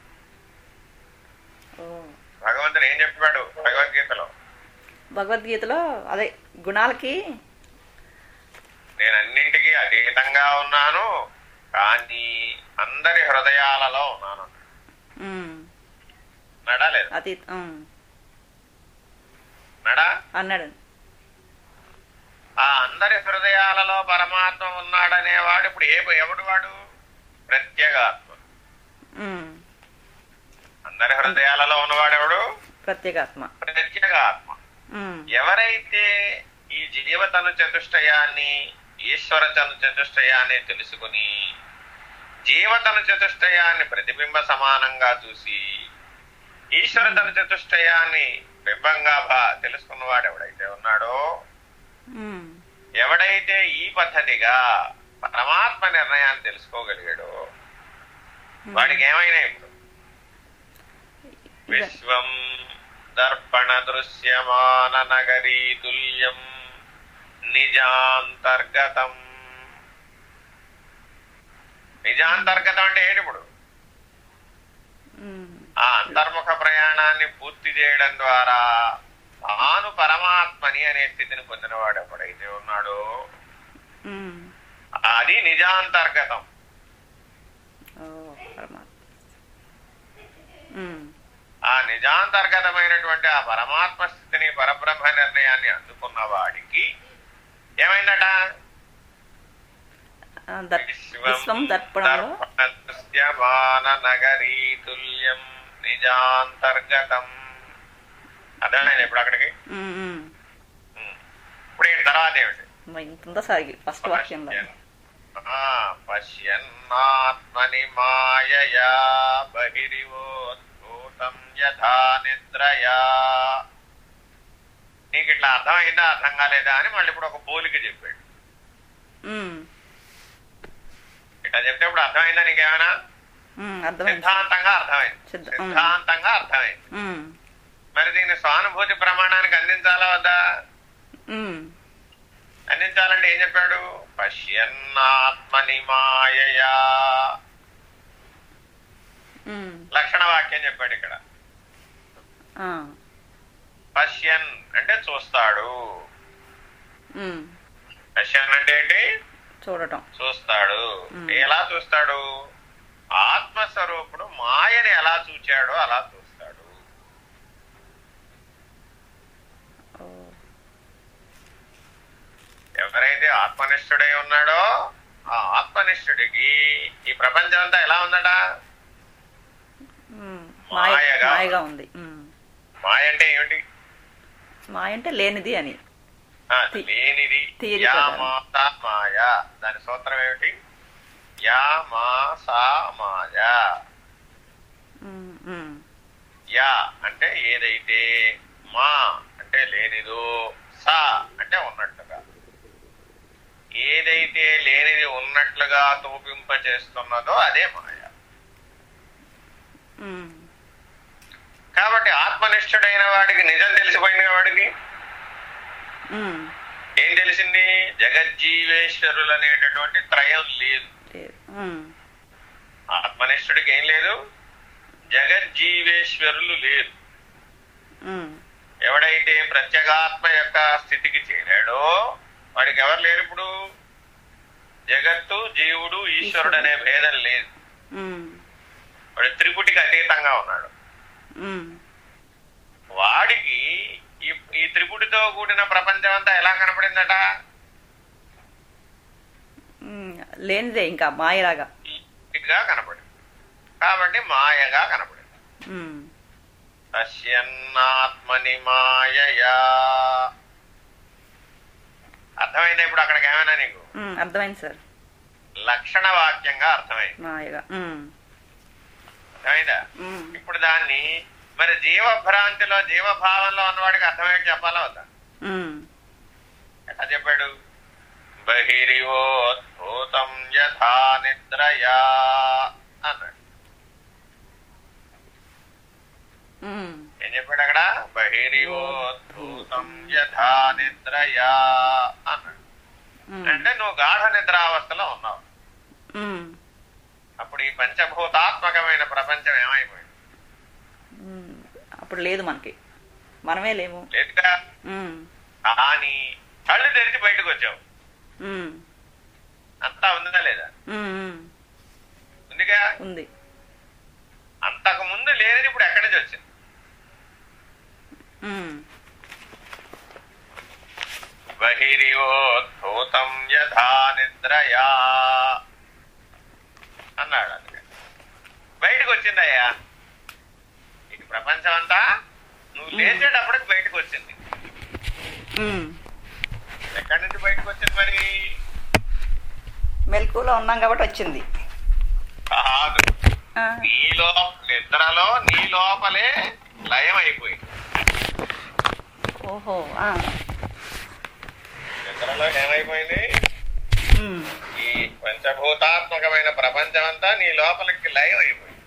ఓ భగవంతుడు ఏం చెప్పాడు భగవద్గీతలో భగవద్గీతలో అదే గుణాలకి నేను అన్నింటికీ అతీతంగా ఉన్నాను కానీ అందరి హృదయాలలో ఉన్నాను ఉమ్, నడా లేదు అతి ఉమ్, నడా అన్నాడు ఆ అందరి హృదయాలలో పరమాత్మ ఉన్నాడనేవాడు ఇప్పుడు ఏ ఎవడు వాడు ప్రత్యేగాత్మ ఉమ్, అందరి హృదయాలలో ఉన్నవాడెవడు ప్రత్యేగాత్మ ప్రత్యేగాత్మ ఉమ్, ఎవరైతే ఈ జీవతను చతుష్టయాన్ని ఈశ్వర తను చతుష్టయాన్ని తెలుసుకుని జీవతను చతుష్టయాన్ని ప్రతిబింబ సమానంగా చూసి ఈశ్వర తను చతుష్టయాన్ని బింబంగా భా తెలుసుకున్నవాడు ఎవడైతే ఉన్నాడో ఉమ్, ఎవడైతే ఈ పద్ధతిగా పరమాత్మ నిర్ణయాన్ని తెలుసుకోగలిగాడో వాడికి ఏమైనా ఇప్పుడు ఇద- విశ్వం దర్పణ దృశ్యమాన నగరీ తుల్యం నిజాంతర్గతం నిజాంతర్గతం అంటే ఏంటి ఇప్పుడు ఉమ్, ఆ అంతర్ముఖ ప్రయాణాన్ని పూర్తి చేయడం ద్వారా తాను పరమాత్మని అనే స్థితిని పొందినవాడు ఎప్పుడైతే ఉన్నాడో ఉమ్, అది నిజాంతర్గతం ఓ పరమాత్మ ఉమ్, ఆ నిజాంతర్గతమైనటువంటి ఆ పరమాత్మ స్థితిని పరబ్రహ్మ నిర్ణయాన్ని అందుకున్న వాడికి ఏమైందట ఆ, దర్- విశ్వం దర్పణంలో దర్పణదృశ్యమాన నగరీ తుల్యం నిజాంతర్గతం అర్థమైంది ఇప్పుడు అక్కడికి ఉమ్, ఉమ్. ఉమ్. ఇప్పుడు ఏంటి తర్వాత ఏమిటి మరి ఇంత ఉందా సార్ ఫస్ట్ వాక్యంలో ఆ, పశ్యన్నాత్మని మాయయా బహిరివోద్భూతం యథా నిద్రయా నీకు ఇట్లా అర్థమైందా అర్థం కాలేదా అని మళ్ళీ ఇప్పుడు ఒక పోలిక చెప్పాడు ఉమ్, ఇట్లా చెప్తే ఇప్పుడు అర్థమైందా నీకేమైనా ఉమ్, అర్థమైంది సిద్ధాంతంగా అర్థమైంది సిద్ధ- ఉమ్. సిద్ధాంతంగా అర్థమైంది ఉమ్, మరి దీన్ని సానుభూతి ప్రమాణానికి అందించాలా వద్దా ఉమ్, అందించాలంటే ఏం చెప్పాడు పశ్యన్నాత్మని మాయయా ఉమ్, లక్షణ వాక్యం చెప్పాడు ఇక్కడ ఆ, పశ్యన్ అంటే చూస్తాడు ఉమ్, పశ్యన్ అంటే ఏంటి చూడటం చూస్తాడు మ్. ఎలా చూస్తాడు ఆత్మస్వరూపుడు మాయని ఎలా చూచాడో అలా చూస్తాడు ఓ, ఎవరైతే ఆత్మనిష్ఠుడై ఉన్నాడో ఆ ఆత్మనిష్ఠుడికి ఈ ప్రపంచం అంతా ఎలా ఉందట ఉమ్, మాయ మాయగా. మాయగా ఉంది ఉమ్, మాయ అంటే ఏమిటి మాయ అంటే లేనిది అని ఆ, థి- లేనిది థియరీ యా ప్రకారం. మా సా మాయ దాని సూత్రం ఏమిటి యా మా సా మాయ ఉమ్, ఉమ్, యా అంటే ఏదైతే మా అంటే లేనిదో సా అంటే ఉన్నట్లుగా ఏదైతే లేనిది ఉన్నట్లుగా తోపింప చేస్తున్నదో అదే మాయ ఉమ్, కాబట్టి ఆత్మనిష్ఠుడైన వాడికి నిజం తెలిసిపోయింది వాడికి ఉమ్, ఏం తెలిసింది జగజ్జీవేశ్వరులు అనేటటువంటి త్రయం లేదు లేదు. ఉమ్, ఆత్మనిష్ఠుడికి ఏం లేదు జగజ్జీవేశ్వరులు లేరు ఉమ్, ఎవడైతే ప్రత్యేగాత్మ యొక్క స్థితికి చేరాడో వాడికి ఎవరు లేరు ఇప్పుడు జగత్తు జీవుడు ఈశ్వరుడు అనే భేదం లేదు ఉమ్, వాడు త్రిపుటికి అతీతంగా ఉన్నాడు ఉమ్, వాడికి ఈ ఈ త్రిపుటితో కూడిన ప్రపంచం అంతా ఎలా కనపడిందట ఉమ్, లేనిదే ఇంకా మాయలాగా గా కనపడింది కాబట్టి మాయగా కనపడింది ఉమ్, పశ్యన్నాత్మని మాయయా అర్థమైందా ఇప్పుడు అక్కడికి ఏమైనా నీకు ఉమ్, అర్థమైంది సార్ లక్షణ వాక్యంగా అర్థమైంది మాయగా ఉమ్, అర్థమైందా ఉమ్, ఇప్పుడు దాన్ని మరి జీవభ్రాంతిలో జీవభావంలో ఉన్నవాడికి అర్థమయ్యేది చెప్పాలా వద్దా ఉమ్, ఎట్లా చెప్పాడు బహిరివోద్భూతం యథా నిద్రయా అన్నాడు ఉమ్, ఏం చెప్పాడు అక్కడ బహిరివోద్భూతం యథా నిద్రయా అన్నాడు ఉమ్, అంటే నువ్వు గాఢ నిద్రావస్థలో ఉన్నావు ఉమ్, అప్పుడు ఈ పంచభూతాత్మకమైన ప్రపంచం ఏమైపోయింది ఉమ్, అప్పుడు లేదు మనకి మనమే లేము లేదుగా ఉమ్, కానీ కళ్ళు తెరిచి బయటకు వచ్చావు ఉమ్, అంతా ఉందా లేదా ఉమ్, ఉమ్, ఉందిగా ఉంది అంతకు ముందు లేనిది ఇప్పుడు ఎక్కడి నుంచి వచ్చింది ఉమ్, బహిరివోద్భూతం యథా నిద్రయా అన్నాడు అందుకే బయటకు వచ్చిందయ్యా ఈ ప్రపంచం అంతా నువ్వు లేచేటప్పటికి బయటకు వచ్చింది ఉమ్. ఎక్కడి నుంచి బయటకు వచ్చింది మరి మెలకువలో ఉన్నాం కాబట్టి వచ్చింది కాదు ఆ, నీలో నిద్రలో నీ లోపలే లయం అయిపోయింది ఓహో ఆ, నిద్రలో ఏమైపోయింది ఉమ్, ఈ పంచభూతాత్మకమైన ప్రపంచం అంతా నీ లోపలికి లయం అయిపోయింది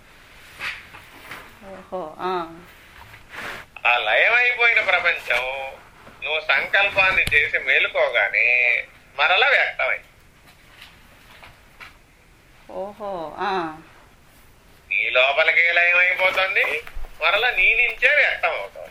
ఓహో ఆ, ఆ లయమైపోయిన ప్రపంచం నువ్వు సంకల్పాన్ని చేసి మేలుకోగానే మరలా వ్యక్తమై ఓహో ఆ, నీ లోపలికే లయం అయిపోతుంది మరలా నీ నుంచే వ్యక్తం అవుతుంది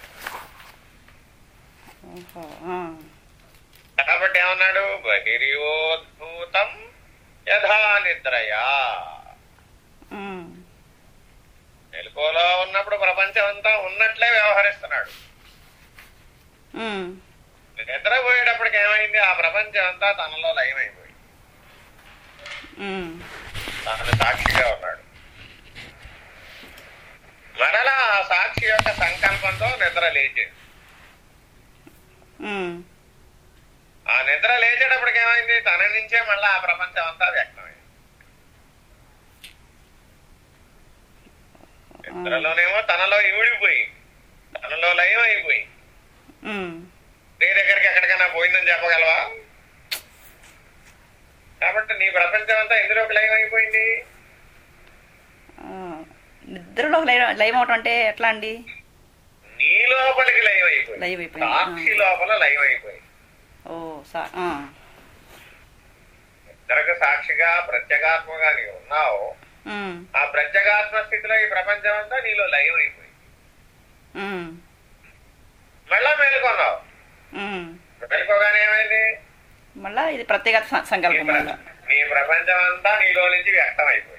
ఓహో ఆ, కాబట్టి ఏమన్నాడు బహిర్యోద్భూతం యథా నిద్రయా ఉమ్, మెలకువలో ఉన్నప్పుడు ప్రపంచం అంతా ఉన్నట్లే వ్యవహరిస్తున్నాడు ఉమ్, నిద్రపోయేటప్పటికి ఏమైంది ఆ ప్రపంచం అంతా తనలో లయమైపోయింది ఉమ్, తాను సాక్షిగా ఉన్నాడు మరలా ఆ సాక్షి యొక్క సంకల్పంతో నిద్ర లేచింది ఉమ్, ఆ నిద్ర లేచేటప్పటికి ఏమైంది తన నుంచే మళ్ళా ఆ ప్రపంచం అంతా వ్యక్తమైంది నిద్రలోనేమో తనలో ఇమిడిపోయింది తనలో లయం అయిపోయింది ఉమ్, నీ దగ్గరికి ఎక్కడికైనా పోయిందని చెప్పగలవా కాబట్టి నీ ప్రపంచం అంతా ఎందులోకి లయం అయిపోయింది ఆ, నిద్రలో లయ- లయం అవటం అంటే ఎట్లా అండి నీ లోపలికి లయం అయిపోయింది లయం అయిపోయింది. సాక్షి లోపల లయం అయిపోయింది ఓ సా ఆ, ఇద్దరికి సాక్షిగా ప్రత్యేగాత్మగా నీవు ఉన్నావు ఉమ్, ఆ ప్రత్యేగాత్మ స్థితిలో ఈ ప్రపంచం అంతా నీలో లయం అయిపోయింది ఉమ్, మళ్ళా మేలుకొన్నావు ఉమ్. మేలుకోగానే ఏమైంది మళ్ళా ఇది ప్రత్యేక స- నీ సంకల్పం ప్ర- మళ్ళా నీ ప్రపంచం అంతా నీలో నుంచి వ్యక్తం అయిపోయింది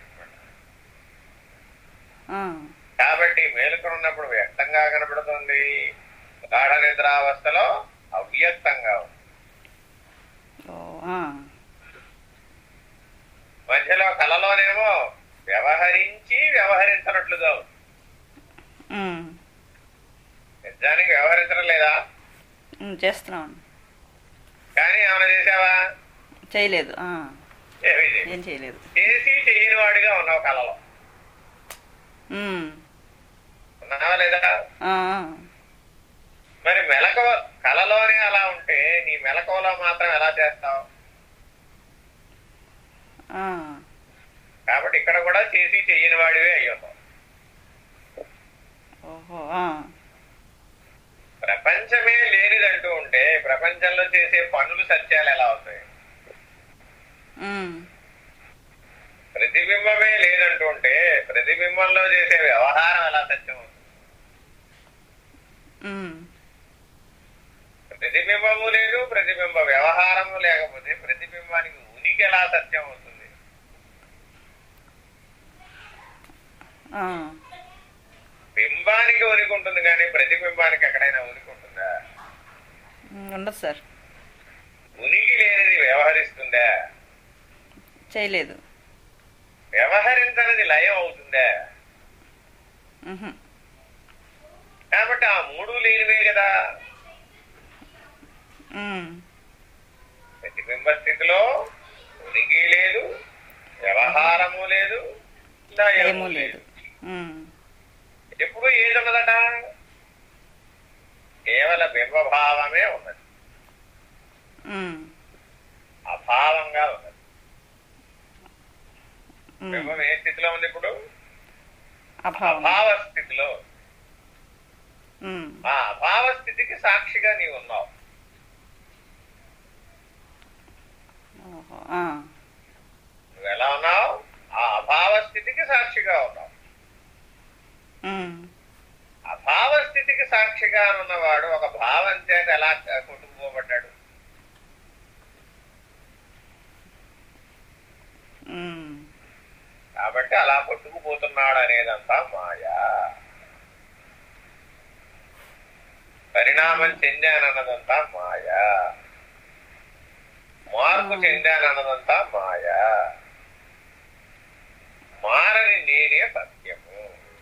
ఆ, కాబట్టి మేలుకొనున్నప్పుడు వ్యక్తంగా కనబడుతుంది గాఢ నిద్రావస్థలో అవ్యక్తంగా ఉంది ఓ ఆ, మధ్యలో కలలోనేమో వ్యవహరించి వ్యవహరించినట్లుగా ఉంది ఉమ్, నిజానికి వ్యవహరించడం లేదా ఉమ్, చేస్తున్నాను కానీ ఏమైనా చేసావా చేయలేదు ఆ, ఏమీ చేయలేదు. ఏం చేయలేదు చేసి చేయని వాడిగా ఉన్నావు కలలో ఉమ్, ఉన్నావా లేదా ఆ, మరి మెలకువ కలలోనే అలా ఉంటే నీ మెలకువలో మాత్రం ఎలా చేస్తావు ఆ, కాబట్టి ఇక్కడ కూడా చేసి చెయ్యని వాడివే అయ్యున్నావు ఓహో ఆ, ప్రపంచమే లేనిదంటూ ఉంటే ప్రపంచంలో చేసే పనులు సత్యాలు ఎలా అవుతాయి ఉమ్, ప్రతిబింబమే లేదంటూ ఉంటే ప్రతిబింబం ప్రతిబింబంలో చేసే వ్యవహారం ఎలా సత్యం అవుతుంది ఉమ్, ప్రతిబింబము లేదు ప్రతిబింబ వ్యవహారము లేకపోతే ప్రతిబింబానికి ఉనికి ఎలా సత్యం అవుతుంది ఆ, బింబానికి ఉనికి ఉంటుంది కానీ ప్రతిబింబానికి ఎక్కడైనా ఉనికి ఉంటుందా ఉమ్, ఉండదు సార్ ఉనికి లేనిది వ్యవహరిస్తుందా చేయలేదు వ్యవహరించనిది లయం అవుతుందా ఉహు, కాబట్టి ఆ మూడు లేనివే కదా ఉమ్, ప్రతిబింబ స్థితిలో ఉనికి లేదు వ్యవహారము లేదు లయము ఏమూ లేదు ఉమ్, ఎప్పుడు ఏది ఉన్నదట కేవల బింబభావమే ఉన్నది ఉమ్, అభావంగా ఉన్నది ఉమ్, బింబం ఏ స్థితిలో ఉంది ఇప్పుడు అభావం అభావ స్థితిలో ఉమ్, ఆ అభావ స్థితికి సాక్షిగా నీవు ఉన్నావు ఓహో, ఆ, నువ్వు ఎలా ఉన్నావు ఆ అభావ స్థితికి సాక్షిగా ఉన్నావు ఉమ్, అభావ స్థితికి సాక్షిగా ఉన్నవాడు ఒక భావం చేత ఎలా కొట్టుకుపోబడ్డాడు ఉమ్, కాబట్టి అలా కొట్టుకుపోతున్నాడు అనేదంతా మాయా పరిణామం చెందానన్నదంతా మాయా మార్పు చెందానన్నదంతా మాయా మారని నేనే సత్యము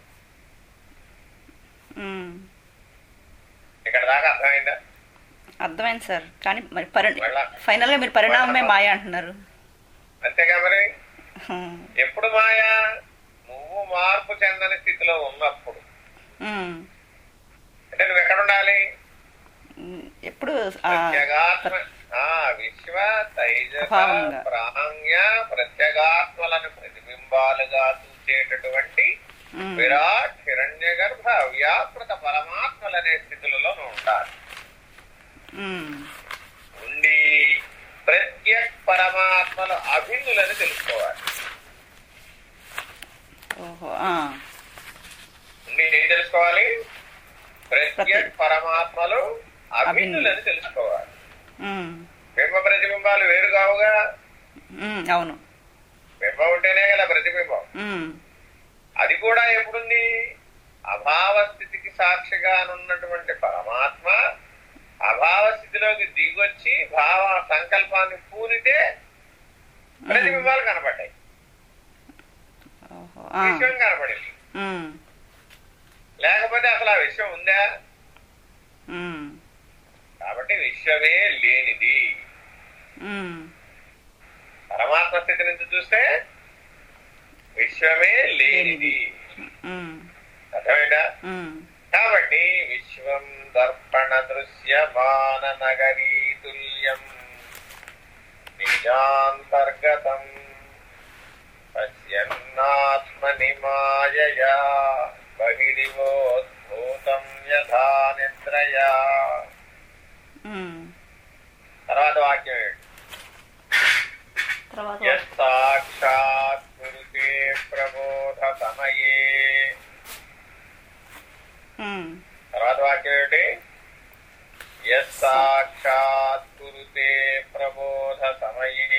ఉమ్. ఇక్కడ దాకా అర్థమైందా అర్థమైంది సార్ కానీ మరి పరి వెళ్ళ- ఫైనల్ గా మీరు పరిణామమే మాయ అంటున్నారు అంతేగా మరి ఉమ్, ఎప్పుడు మాయా నువ్వు మార్పు చెందని స్థితిలో ఉన్నప్పుడు ఉమ్, అంటే నువ్వు ఎక్కడ ఉండాలి ఉమ్, ఎప్పుడు ఆ, ప్రత్యేగాత్మ ఆ విశ్వ తైజస అభావంగా. ప్రాంగ్య ప్రత్యేగాత్మలను ప్రతిబింబాలుగా చూసేటటువంటి ఉమ్, విరాట్ హిరణ్య గర్భ వ్యాకృత పరమాత్మలనే స్థితులలో నువ్వు ఉండాలి ఉమ్, ఉండి ప్రత్యక్ పరమాత్మల అభిన్నులని తెలుసుకోవాలి ఓహో ఆ, ఉండి ఏం తెలుసుకోవాలి ప్రత్యక్ ప్రత్యక్. పరమాత్మలు అభిన్నులని తెలుసుకోవాలి ఉమ్, బింబ ప్రతిబింబాలు వేరు కావుగా ఉమ్, అవును బింబం ఉంటేనే కదా ప్రతిబింబం ఉమ్, అది కూడా ఎప్పుడుంది అభావ స్థితికి సాక్షిగానున్నటువంటి పరమాత్మ అభావ స్థితిలోకి దిగొచ్చి భావ సంకల్పాన్ని పూనితే ప్రతిబింబాలు కనపడ్డాయి ఓహో ఆ, విషయం కనపడింది ఉమ్, లేకపోతే అసలు ఆ విషయం ఉందా ఉమ్, కాబట్టి విశ్వమే లేనిది ఉమ్, పరమాత్మ స్థితి నుంచి చూస్తే విశ్వమే లేనిది ఉమ్, అర్థమైందా ఉమ్, కాబట్టి విశ్వం దర్పణ దృశ్యమాన నగరీ తుల్యం నిజాంతర్గతం పశ్యన్నాత్మని మాయయా బహిరివోద్భూతం యథా నిద్రయా ఉమ్. తర్వాత వాక్యం ఏంటి తర్వాత యత్సాక్షాత్ కురుతే ప్రబోధ సమయే ఉమ్, తర్వాత వాక్యం ఏంటి యత్సాక్షాత్ కురుతే ప్రబోధ సమయే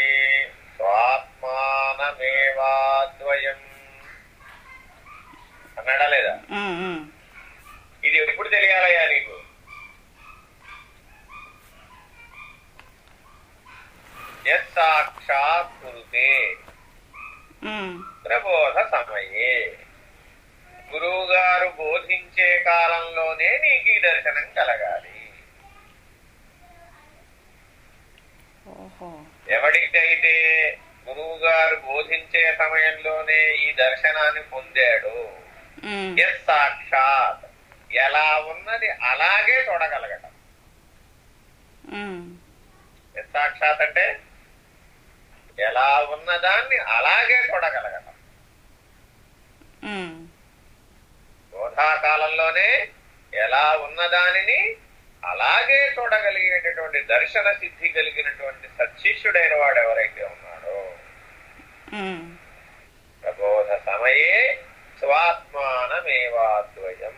స్వాత్మానమేవాద్వయం అన్నాడా లేదా ఉమ్, ఉమ్. ఇది ఎప్పుడు తెలియాలయ్యా నీకు యత్సాక్షాత్ కురుతే ఉమ్, ప్రబోధ సమయే గురువు గారు బోధించే కాలంలోనే నీకు ఈ దర్శనం కలగాలి ఓహో ఎవరికైతే గురువు గారు బోధించే సమయంలోనే ఈ దర్శనాన్ని పొందాడు ఉమ్, ఎస్ సాక్షాత్ ఎలా ఉన్నది అలాగే చూడగలగటం ఉమ్, ఎస్ సాక్షాత్ అంటే ఎలా ఉన్నదాన్ని అలాగే చూడగలగటం ఉమ్, బోధాకాలంలోనే ఎలా ఉన్నదానిని అలాగే చూడగలిగేటటువంటి దర్శన సిద్ధి కలిగినటువంటి సత్శిష్యుడైన వాడు ఎవరైతే ఉన్నాడో ఉమ్, ప్రబోధ సమయే స్వాత్మ ప్రత్యేగాత్మానమేవాద్వయం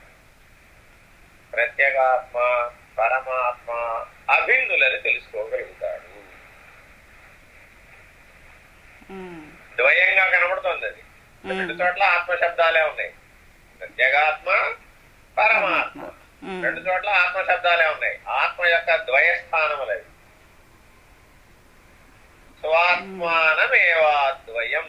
ప్రత్యేగాత్మ పరమాత్మ అభిన్నులని తెలుసుకోగలుగుతాడు ఉమ్, ద్వయంగా కనబడుతుంది అది మ్మ్. రెండు చోట్ల ఆత్మశబ్దాలే ఉన్నాయి ప్రత్యేగాత్మ పరమాత్మ ఉమ్, రెండు చోట్ల ఆత్మ శబ్దాలే ఉన్నాయి ఆత్మ యొక్క ద్వయస్థానములవి స్వాత్మానమేవాద్వయం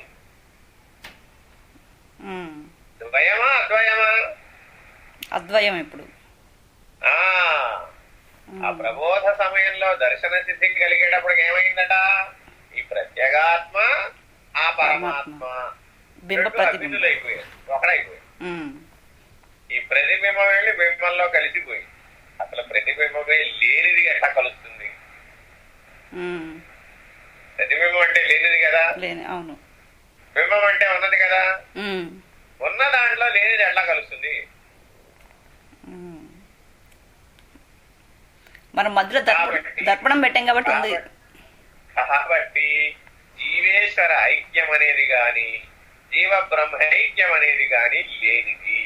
ఉమ్. ద్వయమా అద్వయమా అద్వయం ఇప్పుడు ఆ ఉమ్, ఆ ప్రబోధ సమయంలో దర్శన సిద్ధి కలిగేటప్పుడు ఏమైందట ఈ ప్రత్యేగాత్మ ఆ పరమాత్మ బింబ రెండు ప్రతిబింబం అభిన్నులైపోయాయి ఒకడైపోయాయి ఉమ్, ఈ ప్రతిబింబం వెళ్ళి బింబంలో కలిసిపోయి అసలు ప్రతిబింబమే లేనిది ఎట్లా కలుస్తుంది ఉమ్, ప్రతిబింబం అంటే లేనిది కదా లేని అవును బింబం అంటే ఉన్నది కదా ఉమ్, ఉన్న దాంట్లో లేనిది ఎట్లా కలుస్తుంది ఉమ్. మనం మధ్యలో దర్ప దర్పణం పెట్టాం కాబట్టి ఉంది కాబట్టి జీవేశ్వర ఐక్యం అనేది గాని జీవ బ్రహ్మ ఐక్యం అనేది గాని లేనిది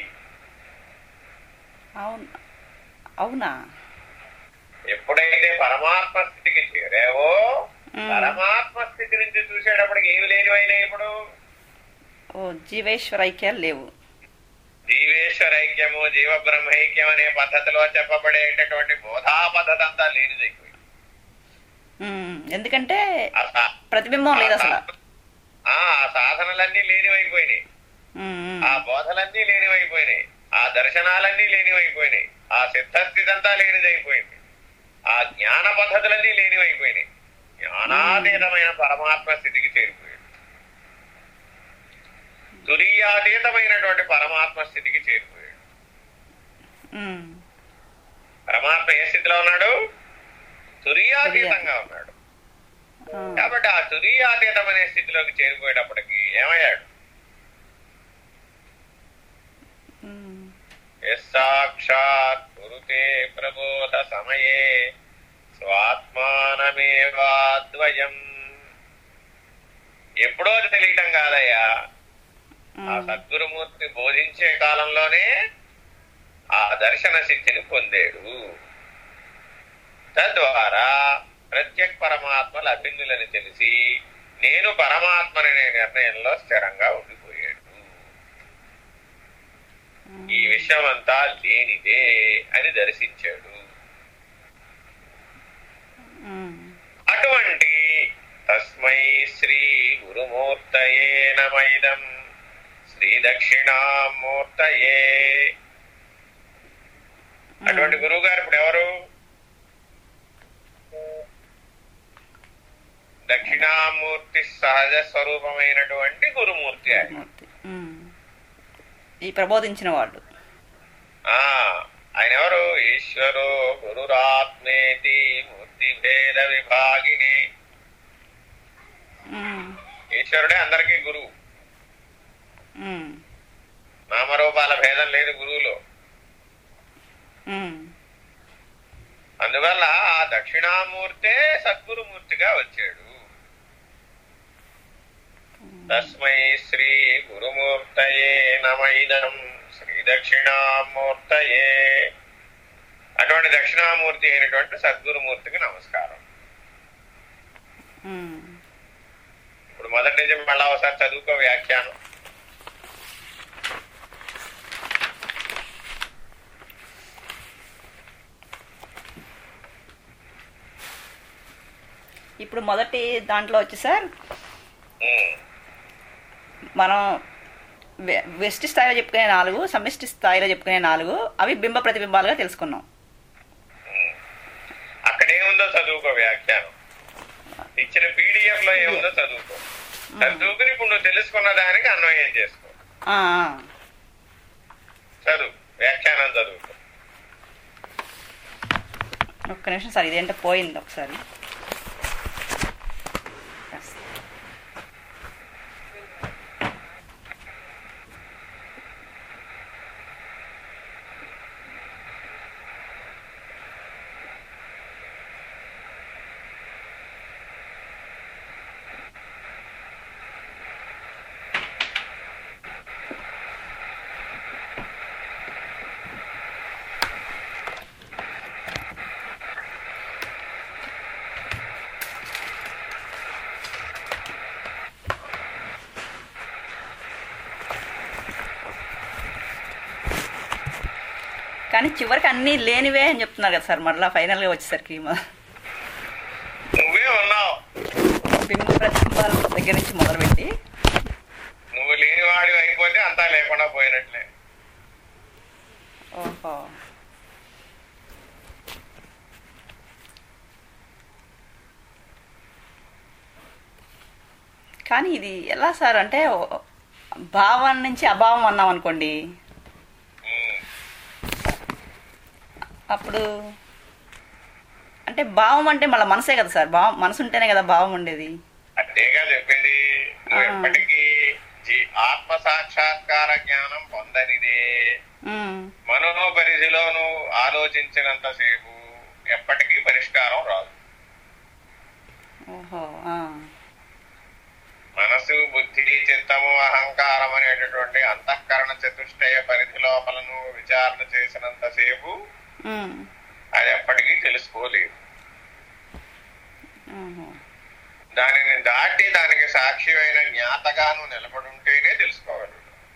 అవును అవునా ఎప్పుడైతే పరమాత్మ స్థితికి చేరావో ఉమ్. పరమాత్మ స్థితి నుంచి చూసేటప్పటికి ఏమి లేనివైనాయి ఇప్పుడు ఓ జీవేశ్వర ఐక్యాలు లేవు జీవేశ్వర ఐక్యము జీవ బ్రహ్మైక్యం అనే పద్ధతిలో చెప్పబడేటటువంటి బోధా పద్ధతి అంతా లేనిదైపోయింది ఉమ్, ఎందుకంటే ఆ సా- ప్రతిబింబం లేదు అసలు ఆ ఆ సాధనలన్నీ లేనివైపోయినాయి ఉమ్, ఉమ్, ఆ బోధలన్నీ లేనివైపోయినాయి ఆ దర్శనాలన్నీ లేనివైపోయినాయి ఆ సిద్ధస్థితి అంతా లేనిదైపోయింది ఆ జ్ఞాన పద్ధతులన్నీ లేనివైపోయినాయి జ్ఞానాతీతమైన పరమాత్మ స్థితికి చేరిపోయాడు తురీయాతీతమైనటువంటి పరమాత్మ స్థితికి చేరిపోయాడు ఉమ్, పరమాత్మ ఏ స్థితిలో ఉన్నాడు తురీయాతీతంగా ఉన్నాడు ఆ, కాబట్టి ఆ తురీయాతీతమనే స్థితిలోకి చేరిపోయేటప్పటికి ఏమయ్యాడు ఉమ్, యస్సాక్షాత్ కురుతే ప్రబోధ సమయే స్వాత్మానమేవాద్వయం ఎప్పుడో తెలియటం కాదయ్యా ఆ ఉమ్, సద్గురుమూర్తి బోధించే కాలంలోనే ఆ దర్శన సిద్ధిని పొందాడు తద్వారా ప్రత్యేక పరమాత్మల అభిన్నులని తెలిసి నేను పరమాత్మననే నిర్ణయంలో స్థిరంగా ఉండిపోయాడు ఈ విషయం అంతా లేనిదే అని దర్శించాడు ఉమ్, అటువంటి తస్మై శ్రీ గురుమూర్తయే నమైదం శ్రీ దక్షిణామూర్తయే అటువంటి గురువు గారు ఇప్పుడు ఎవరు దక్షిణామూర్తి సహజ స్వరూపమైనటువంటి గురుమూర్తి ఆయన మూర్తి. ఉమ్. ఈ ప్రబోధించిన వాళ్ళు ఆ ఆయన ఎవరు ఈశ్వరో గురురాత్మేతి మూర్తి భేద విభాగిని ఉమ్, ఈశ్వరుడే అందరికీ గురువు ఉమ్, నామరూపాల భేదం లేదు గురువులో ఉమ్, అందువల్ల ఆ దక్షిణామూర్తే సద్గురుమూర్తిగా వచ్చాడు తస్మై శ్రీ గురుమూర్తయే నమైదం శ్రీ దక్షిణామూర్తయే అటువంటి దక్షిణామూర్తి అయినటువంటి సద్గురుమూర్తికి నమస్కారం ఉమ్. ఇప్పుడు మొదటి నుంచి మళ్ళా ఒకసారి చదువుకో వ్యాఖ్యానం ఇప్పుడు మొదటి దాంట్లో వచ్చి సార్ ఉమ్, మనం వె- వెస్ట్ స్థాయిలో చెప్పుకునే నాలుగు సమిష్టి స్థాయిలో చెప్పుకునే నాలుగు అవి బింబ ప్రతిబింబాలుగా తెలుసుకున్నాం ఉమ్. అక్కడేముందో చదువుకో వ్యాఖ్యానం ఇచ్చిన పీడిఎఫ్ లో ఏముందో చదువుకో చదువుకుని ఇప్పుడు నువ్వు తెలుసుకున్న దానికి అన్వయం చేసుకో ఆ, ఆ. చదువు వ్యాఖ్యానం చదువుకో ఒక్క నిమిషం సార్ ఇదేంటో పోయింది ఒకసారి కానీ చివరికి అన్నీ లేనివే అని చెప్తున్నారు కదా సార్ మరలా ఫైనల్గా వచ్చేసరికి మ- నువ్వే ఉన్నావు బింబ ప్రతిబింబాల దగ్గర నుంచి మొదలుపెట్టి నువ్వు లేనివాడి అయిపోతే అంతా లేకుండా పోయినట్లే ఓహో కానీ ఇది ఎలా సార్ అంటే ఓ- భావం నుంచి అభావం అన్నాం అనుకోండి ఉమ్. అప్పుడు అంటే భావం అంటే మళ్ళీ మనసే కదా సార్ భావం మనసు ఉంటేనే కదా భావం ఉండేది అంతేగా చెప్పేది నువ్వు ఆ. ఎప్పటికీ జీ- ఆత్మ సాక్షాత్కార జ్ఞానం పొందనిదే ఉమ్, మనోపరిధిలో నువ్వు ఆలోచించినంతసేపు ఎప్పటికీ పరిష్కారం రాదు ఓహో ఆ, మనసు బుద్ధి చిత్తము అహంకారం అనేటటువంటి అంతఃకరణ చతుష్టయ పరిధి లోపల నువ్వు విచారణ చేసినంతసేపు ఉమ్, అది ఎప్పటికీ తెలుసుకోలేదు ఓహో. దానిని దాటి దానికి సాక్షి అయిన జ్ఞాతగాను నిలబడుంటేనే తెలుసుకోగలడు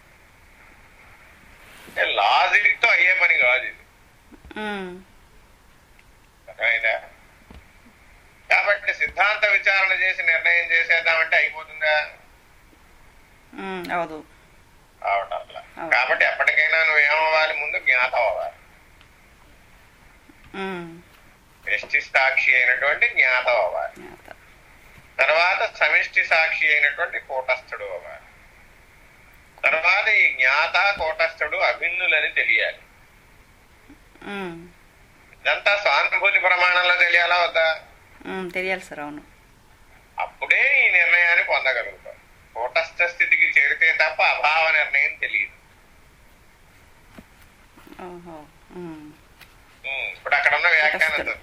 లాజిక్ తో అయ్యే పని కాదు ఇది ఉమ్, అర్థమైందా కాబట్టి సిద్ధాంత విచారణ చేసి నిర్ణయం చేసేద్దామంటే అయిపోతుందా ఉమ్, అవదు అవటంలా అవును. కాబట్టి ఎప్పటికైనా నువ్వేమవ్వాలి ముందు జ్ఞాతం అవ్వాలి ఉమ్, వ్యష్టి సాక్షి అయినటువంటి జ్ఞాతం అవ్వాలి జ్ఞాత. తర్వాత సమిష్టి సాక్షి అయినటువంటి కూటస్థుడు అవ్వాలి తర్వాత ఈ జ్ఞాత కూటస్థుడు అభిన్నులని తెలియాలి ఉమ్, ఇదంతా సానుభూతి ప్రమాణంలో తెలియాలా వద్దా ఉమ్, తెలియాలి సార్ అవును అప్పుడే ఈ నిర్ణయాన్ని పొందగలుగుతాం కూటస్థ స్థితికి చేరితే తప్ప అభావ నిర్ణయం తెలియదు ఓహో ఉమ్. ఉమ్, ఇప్పుడు అక్కడ ఉన్న వ్యాఖ్యానం కూటస్థుడు.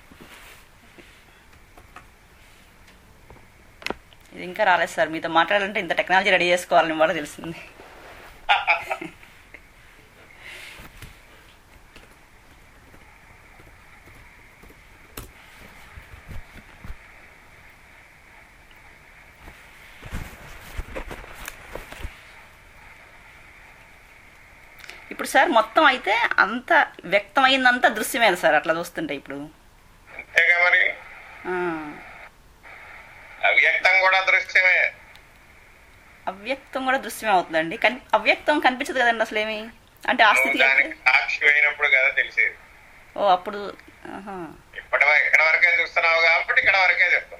ఇది ఇంకా రాలేదు సార్ మీతో మాట్లాడాలంటే ఇంత టెక్నాలజీ రెడీ చేసుకోవాలని కూడా తెలిసింది ఇప్పుడు సార్ మొత్తం అయితే అంత వ్యక్తమైందంతా దృశ్యమే కదా సార్ అట్లా చూస్తుంటే ఇప్పుడు అంతేగా మరి ఆ, అవ్యక్తం కూడా దృశ్యమే అవ్యక్తం కూడా దృశ్యమే అవుతుందండి కని అవ్యక్తం కనిపించదు కదండి అసలు ఏమి అంటే ఆ నువ్వు స్థితికి దానికి వెళ్తే- సాక్షి అయినప్పుడు కదా తెలిసేది ఓ అప్పుడు ఆహా. ఇప్పటి వరకు ఇక్కడ వరకే చూస్తున్నావు కాబట్టి ఇక్కడ వరకే చెప్తున్నావు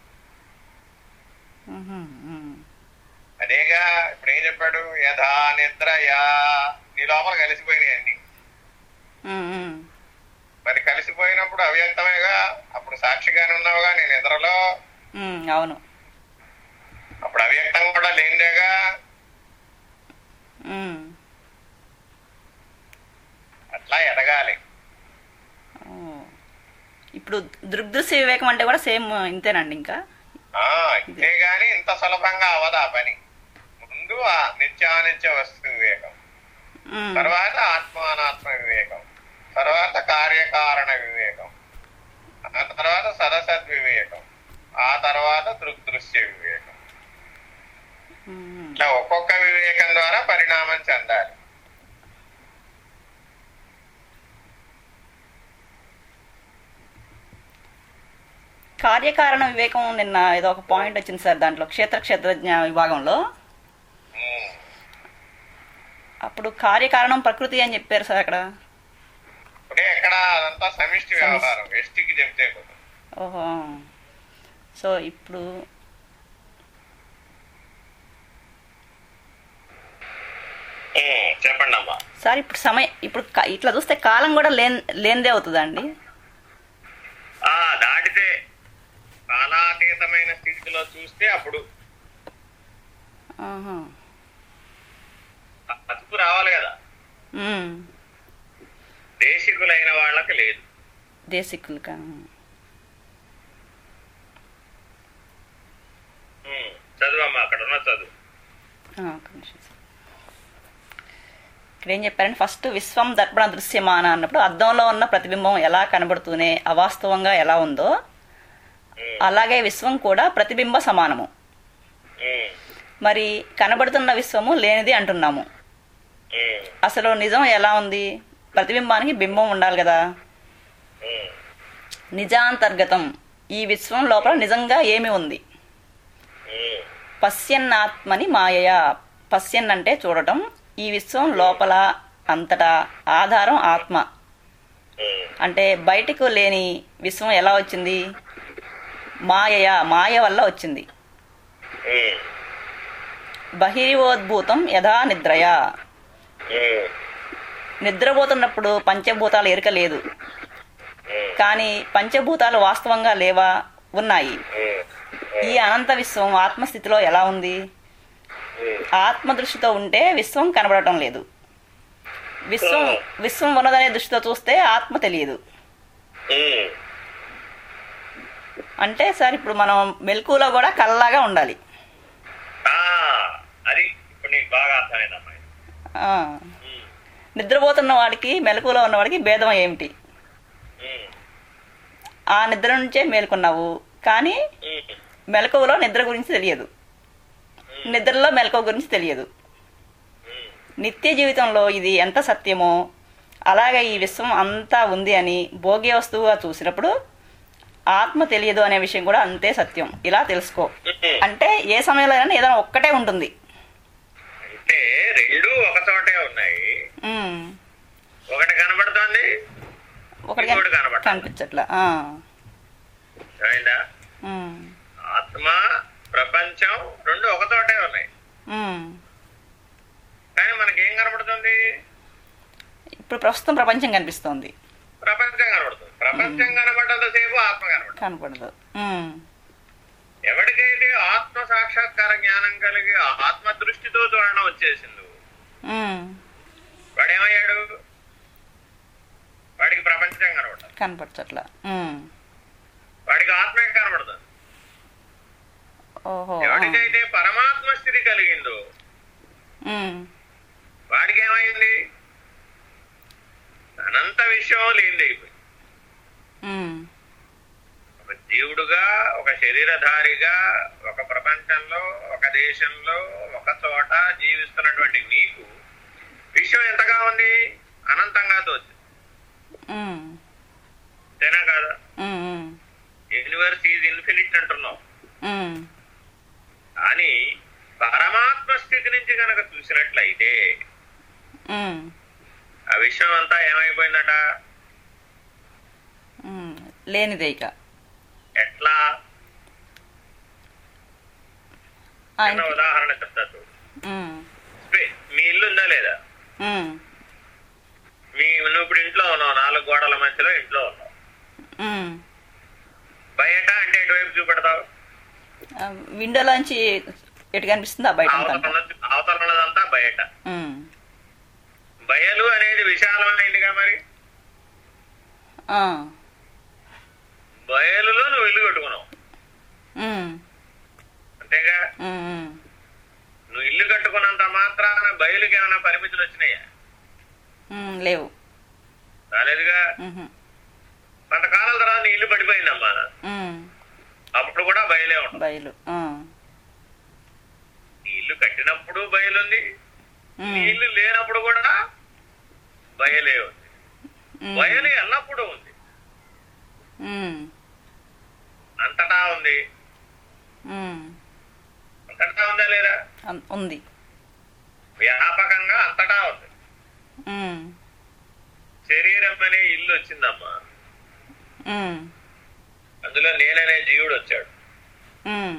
ఉహు, ఉమ్. అదేగా ఇప్పుడు ఏం చెప్పాడు యథా నిద్ర యా నీ లోపల కలిసిపోయినాయి అన్ని ఉమ్, ఉమ్. మరి కలిసిపోయినప్పుడు అవ్యక్తమేగా అప్పుడు సాక్షిగానే ఉన్నావుగా నేను నిద్రలో ఉమ్, అవును అప్పుడు అవ్యక్తం కూడా లేనిదేగా ఉమ్. అట్లా ఎదగాలి ఓ. ఇప్పుడు దృగ్దృశ్య వివేకం అంటే కూడా సేమ్ ఇంతేనండి ఇంకా ఆ ఇంతే గాని ఇంత సులభంగా అవదు ఆ పని ముందు ఆ నిత్యానిత్య వస్తు వివేకం ఉమ్. తర్వాత ఆత్మానాత్మ వివేకం తర్వాత కార్యకారణ వివేకం ఆ తర్వాత సదసద్ వివేకం ఆ తర్వాత దృగ్దృశ్య వివేకం ఉమ్. ఇట్లా ఒక్కొక్క వివేకం ద్వారా పరిణామం చెందాలి కార్యకారణ వివేకం నిన్న ఏదో ఒక పాయింట్ వచ్చింది సార్ దాంట్లో క్షేత్ర క్షేత్రజ్ఞ విభాగంలో ఉమ్. అప్పుడు కార్యకారణం ప్రకృతి అని చెప్పారు సార్ అక్కడ ఇప్పుడే ఎక్కడ అదంతా సమిష్టి వ్యవహారం ఎస్టికి చెప్తే కుదరదు. ఓహో సో ఇప్పుడు ఉమ్, చెప్పండి అమ్మా సార్ ఇప్పుడు సమయం ఇప్పుడు క- ఇట్లా చూస్తే కాలం కూడా లేన్ లేనిదే అవుతుందండి ఆ దాటితే కాలాతీతమైన స్థితిలో చూస్తే అప్పుడు ఆహా. అతుకు రావాలి కదా ఉమ్. దేశికులైన వాళ్ళకి లేదు దేశికులుగా ఉమ్, చదువమ్మా అక్కడ ఉన్న చదువు ఆ, ఒక్క నిమిషం సార్. ఇక్కడ ఏం చెప్పారంటే ఫస్ట్ విశ్వం దర్పణ దృశ్యమాన అన్నప్పుడు అద్దంలో ఉన్న ప్రతిబింబం ఎలా కనబడుతూనే అవాస్తవంగా ఎలా ఉందో ఉమ్, అలాగే విశ్వం కూడా ప్రతిబింబ సమానము ఉమ్, మరి కనబడుతున్న విశ్వము లేనిది అంటున్నాము ఉమ్, అసలు నిజం ఎలా ఉంది ప్రతిబింబానికి బింబం ఉండాలి కదా ఉమ్, నిజాంతర్గతం ఈ విశ్వం లోపల నిజంగా ఏమి ఉంది ఉమ్, పశ్యన్నాత్మని మాయయా పశ్యన్ అంటే చూడటం ఈ విశ్వం లోపల అంతటా ఆధారం ఆత్మ ఉమ్, అంటే బయటకు లేని విశ్వం ఎలా వచ్చింది మాయయా మాయ వల్ల వచ్చింది ఉమ్, బహిర్వోద్భూతం యథా నిద్రయా ఉమ్, నిద్రపోతున్నప్పుడు పంచభూతాలు ఎరుక లేదు ఉమ్, కానీ పంచభూతాలు వాస్తవంగా లేవా ఉన్నాయి ఉమ్, ఈ అనంత విశ్వం ఆత్మస్థితిలో ఎలా ఉంది ఉమ్, ఆత్మ దృష్టితో ఉంటే విశ్వం కనబడటం లేదు విశ్వం విశ్వం ఉన్నదనే దృష్టితో చూస్తే ఆత్మ తెలియదు ఉమ్. అంటే సార్ ఇప్పుడు మనం మెలకులో కూడా కల్లాగా ఉండాలి ఆ, అది ఇప్పుడు నీకు బాగా అర్థమైందమ్మా ఇది. ఆ, ఉమ్, నిద్రపోతున్న వాడికి మెలకులో ఉన్నవాడికి భేదం ఏమిటి ఉమ్, ఆ నిద్ర నుంచే మేలుకున్నావు కానీ ఉమ్, మెలకువలో నిద్ర గురించి తెలియదు నిద్రలో మెలకువ గురించి తెలియదు ఉమ్, నిత్య జీవితంలో ఇది ఎంత సత్యమో అలాగే ఈ విశ్వం అంతా ఉంది అని భోగ్య వస్తువుగా చూసినప్పుడు ఆత్మ తెలియదు అనే విషయం కూడా అంతే సత్యం ఇలా తెలుసుకో ఉమ్. అంటే ఏ సమయంలో అయినా ఏదైనా ఒక్కటే ఉంటుంది అంటే రెండు ఒక చోటే ఉన్నాయి ఉమ్. ఒకటి కనబడుతోంది ఒకటి ఇంకోటి కనబడటం. కనిపించట్లా ఆ. అయిందా ఉమ్. ఆత్మ ప్రపంచం రెండు ఒక చోటే ఉన్నాయి ఉమ్. కానీ మనకేం కనబడుతుంది ఇప్పుడు ప్రస్తుతం ప్రపంచం కనిపిస్తోంది ప్రపంచం కనబడుతుంది ప్రపంచం కనబడ్డంతసేపు ఆత్మ కనబడుతుంది కనపడదు ఉమ్. ఎవరికైతే ఆత్మ సాక్షాత్కార జ్ఞానం కలిగి ఆత్మ దృష్టితో చూడడం వచ్చేసింది ఉమ్. వాడేమయ్యాడు వాడికి ప్రపంచం కనబడదు కనపడచట్లా ఉమ్. వాడికి ఆత్మే కనబడుతుంది ఓహో ఆ. ఎవరికైతే పరమాత్మ స్థితి కలిగిందో ఉమ్. వాడికి ఏమైంది అనంత విషయం లేనిదైపోయింది ఉమ్. ఒక జీవుడుగా ఒక శరీరధారిగా ఒక ప్రపంచంలో ఒక దేశంలో ఒక చోట జీవిస్తున్నటువంటి నీకు విషయం ఎంతగా ఉంది అనంతంగా తోచింది ఉమ్. అంతేనా కాదా ఉమ్. ఉమ్. యూనివర్స్ ఈజ్ ఇన్ఫినిట్ అంటున్నాం ఉమ్. కానీ పరమాత్మ స్థితి నుంచి కనుక చూసినట్లయితే ఉమ్. ఆ విషయం అంతా ఏమైపోయిందట ఉమ్. లేనిదే ఇక ఎట్లా చిన్న ఆయన ఉదాహరణ చెప్తా చూడు ఉమ్. స్పే- మీ ఇల్లు ఉందా లేదా ఉమ్. మీ నువ్వు ఇప్పుడు ఇంట్లో ఉన్నావు నాలుగు గోడల మధ్యలో ఇంట్లో ఉన్నావు ఉమ్. బయట అంటే ఎటువైపు చూపెడతావు ఆ, విండోలోంచి ఎటు కనిపిస్తుందా బయట అంతా అవతల అవతల ఉన్నదంతా బయట ఉమ్. బయలు అనేది విశాలమైందిగా మరి ఆ. బయలులో నువ్వు ఇల్లు కట్టుకున్నావు ఉమ్. అంతేగా ఉమ్. ఉమ్. నువ్వు ఇల్లు కట్టుకున్నంత మాత్రాన బయలుకి ఏమైనా పరిమితులు వచ్చినాయా ఉమ్. లేవు రాలేదుగా ఉహు. కొంతకాలం తర్వాత నీ ఇల్లు పడిపోయిందమ్మా ఉమ్. అప్పుడు కూడా బయలే ఉంటుంది బయలు ఆ. నీ ఇల్లు కట్టినప్పుడు బయలుంది నీ ఉమ్. ఇల్లు లేనప్పుడు కూడా బయలే ఉంది ఉమ్. బయలు ఎల్లప్పుడూ ఉంది ఉమ్. అంతటా ఉంది ఉమ్. అంతటా ఉందా లేదా అం- ఉంది వ్యాపకంగా అంతటా ఉంది ఉమ్. శరీరం అనే ఇల్లు వచ్చిందమ్మా ఉమ్. అందులో నేననే జీవుడు వచ్చాడు ఉమ్.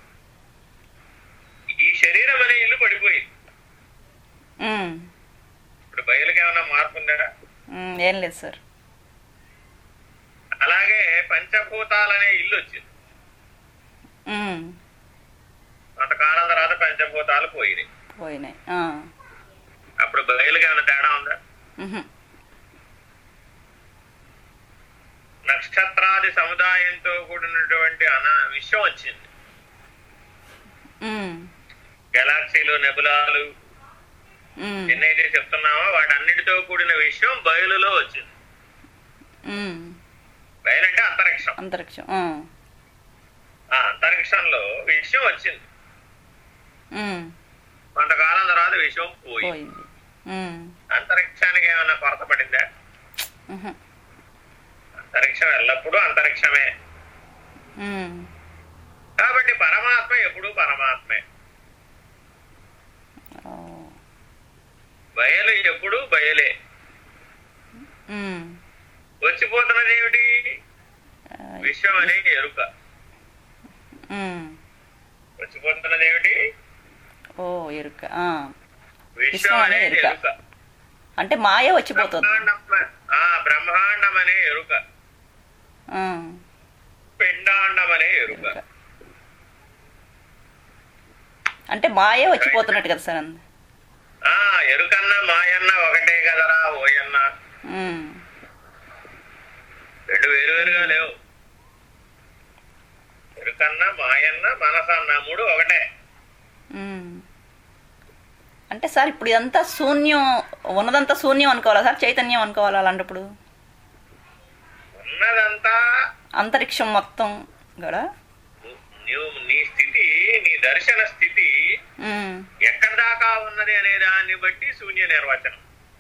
ఈ శరీరం అనే ఇల్లు పడిపోయింది ఉమ్. ఇప్పుడు బయలుకి ఏమైనా మార్పు ఉందా ఉమ్. ఏం లేదు సార్ అలాగే పంచభూతాలనే ఇల్లు వచ్చింది ఉమ్. కొంతకాలం తర్వాత పంచభూతాలు పోయినాయి పోయినాయి ఆ. అప్పుడు బయలుకి ఏమైనా తేడా ఉందా ఉహు. నక్షత్రాది సముదాయంతో కూడినటువంటి అన విశ్వం వచ్చింది ఉమ్. గెలాక్సీలు నెబులాలు ఉమ్. ఎన్నైతే చెప్తున్నామో వాటన్నిటితో కూడిన విషయం బయలులో వచ్చింది ఉమ్. బయలు అంటే అంతరిక్షం అంతరిక్షం ఆ. ఆ అంతరిక్షంలో విషయం వచ్చింది ఉమ్. కొంతకాలం తర్వాత విషయం పోయింది పోయింది ఉమ్, అంతరిక్షానికి ఏమైనా కొరత పడిందా ఉహు, అంతరిక్షం ఎల్లప్పుడూ అంతరిక్షమే ఉమ్, కాబట్టి పరమాత్మ ఎప్పుడూ పరమాత్మే ఓ, బయలు ఎప్పుడూ బయలే ఉమ్, వచ్చిపోతున్నది ఏమిటి ఆ, విశ్వం అనే ఎరుక ఉమ్, వచ్చిపోతున్నది ఏమిటి ఓ ఎరుక ఆ. విశ్వం అనే ఎరుక. ఎరుక అంటే మాయ వచ్చిపోతుంది బ్రహ్మాండం ఆ బ్రహ్మాండం అనే ఎరుక ఆ, పిండాండం అనే ఎరుక ఎరుక. అంటే మాయే వచ్చిపోతున్నట్టు కదా సార్ అంద ఆ ఎరుకన్నా మాయన్న ఒకటే కదరా ఓయన్న ఉమ్, రెండు వేరు వేరుగా లేవు ఎరుకన్నా మాయన్న మనసన్న మూడు ఒకటే ఉమ్. అంటే సార్ ఇప్పుడు ఇదంతా శూన్యం ఉన్నదంతా శూన్యం అనుకోవాలా సార్ చైతన్యం అనుకోవాలా అలాంటప్పుడు ఉన్నదంతా అంతరిక్షం మొత్తం కూడా నువ్వు నీ స్థితి నీ దర్శన స్థితి ఉమ్, ఎక్కడి దాకా ఉన్నది అనే దాన్ని బట్టి శూన్య నిర్వచనం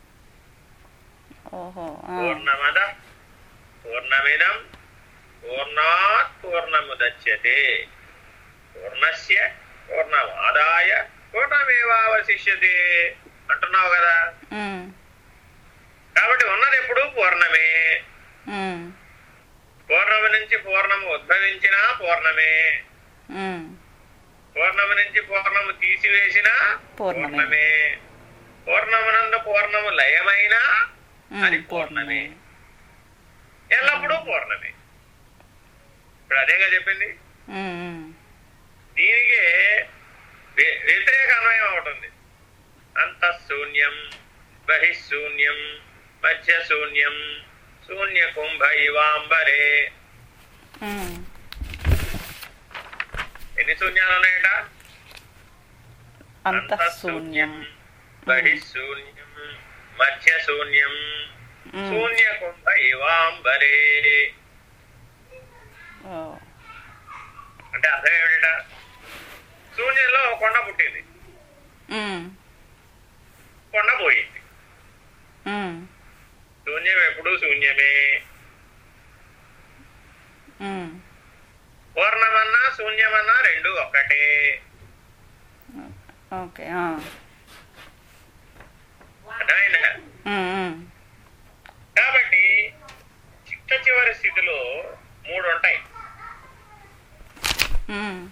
ఓహో ఆ, పూర్ణమద పూర్ణమిదం పూర్ణాత్ పూర్ణముదచ్యతే పూర్ణస్య పూర్ణమాదాయ పూర్ణమేవావశిష్యతే అంటున్నావు కదా ఉమ్, కాబట్టి ఉన్నది ఎప్పుడు పూర్ణమే ఉమ్, పూర్ణము నుంచి పూర్ణము ఉద్భవించినా పూర్ణమే ఉమ్, పూర్ణము నుంచి పూర్ణము తీసివేసినా పూర్ణమే. పూర్ణమే పూర్ణమునందు పూర్ణము లయమైనా ఉమ్, అది పూర్ణమే ఎల్లప్పుడూ పూర్ణమే ఇప్పుడు అదేగా చెప్పింది ఉమ్, ఉమ్, దీనికి వ్య- వ్యతిరేక అన్వయం అవుతుంది అంతఃశూన్యం బహిశూన్యం మధ్య శూన్యం శూన్య కుంభ ఇవాంబరే ఉమ్. ఎన్ని శూన్యాలు ఉన్నాయట అంతఃశూన్యం బహిశూన్యం మధ్య శూన్యం ఉమ్, శూన్య కుంభ ఇవాంబరే ఓ, అంటే అర్థం ఏమిట శూన్యంలో ఒక కొండ పుట్టింది ఉమ్, కొండ పోయింది ఉమ్, శూన్యం ఎప్పుడూ శూన్యమే ఉమ్, పూర్ణమన్నా శూన్యమన్నా రెండు ఒక్కటే ఓకే ఆ, అర్థమైందా ఉమ్, ఉమ్, కాబట్టి చిట్ట చివరి స్థితిలో మూడు ఉంటాయి ఉమ్,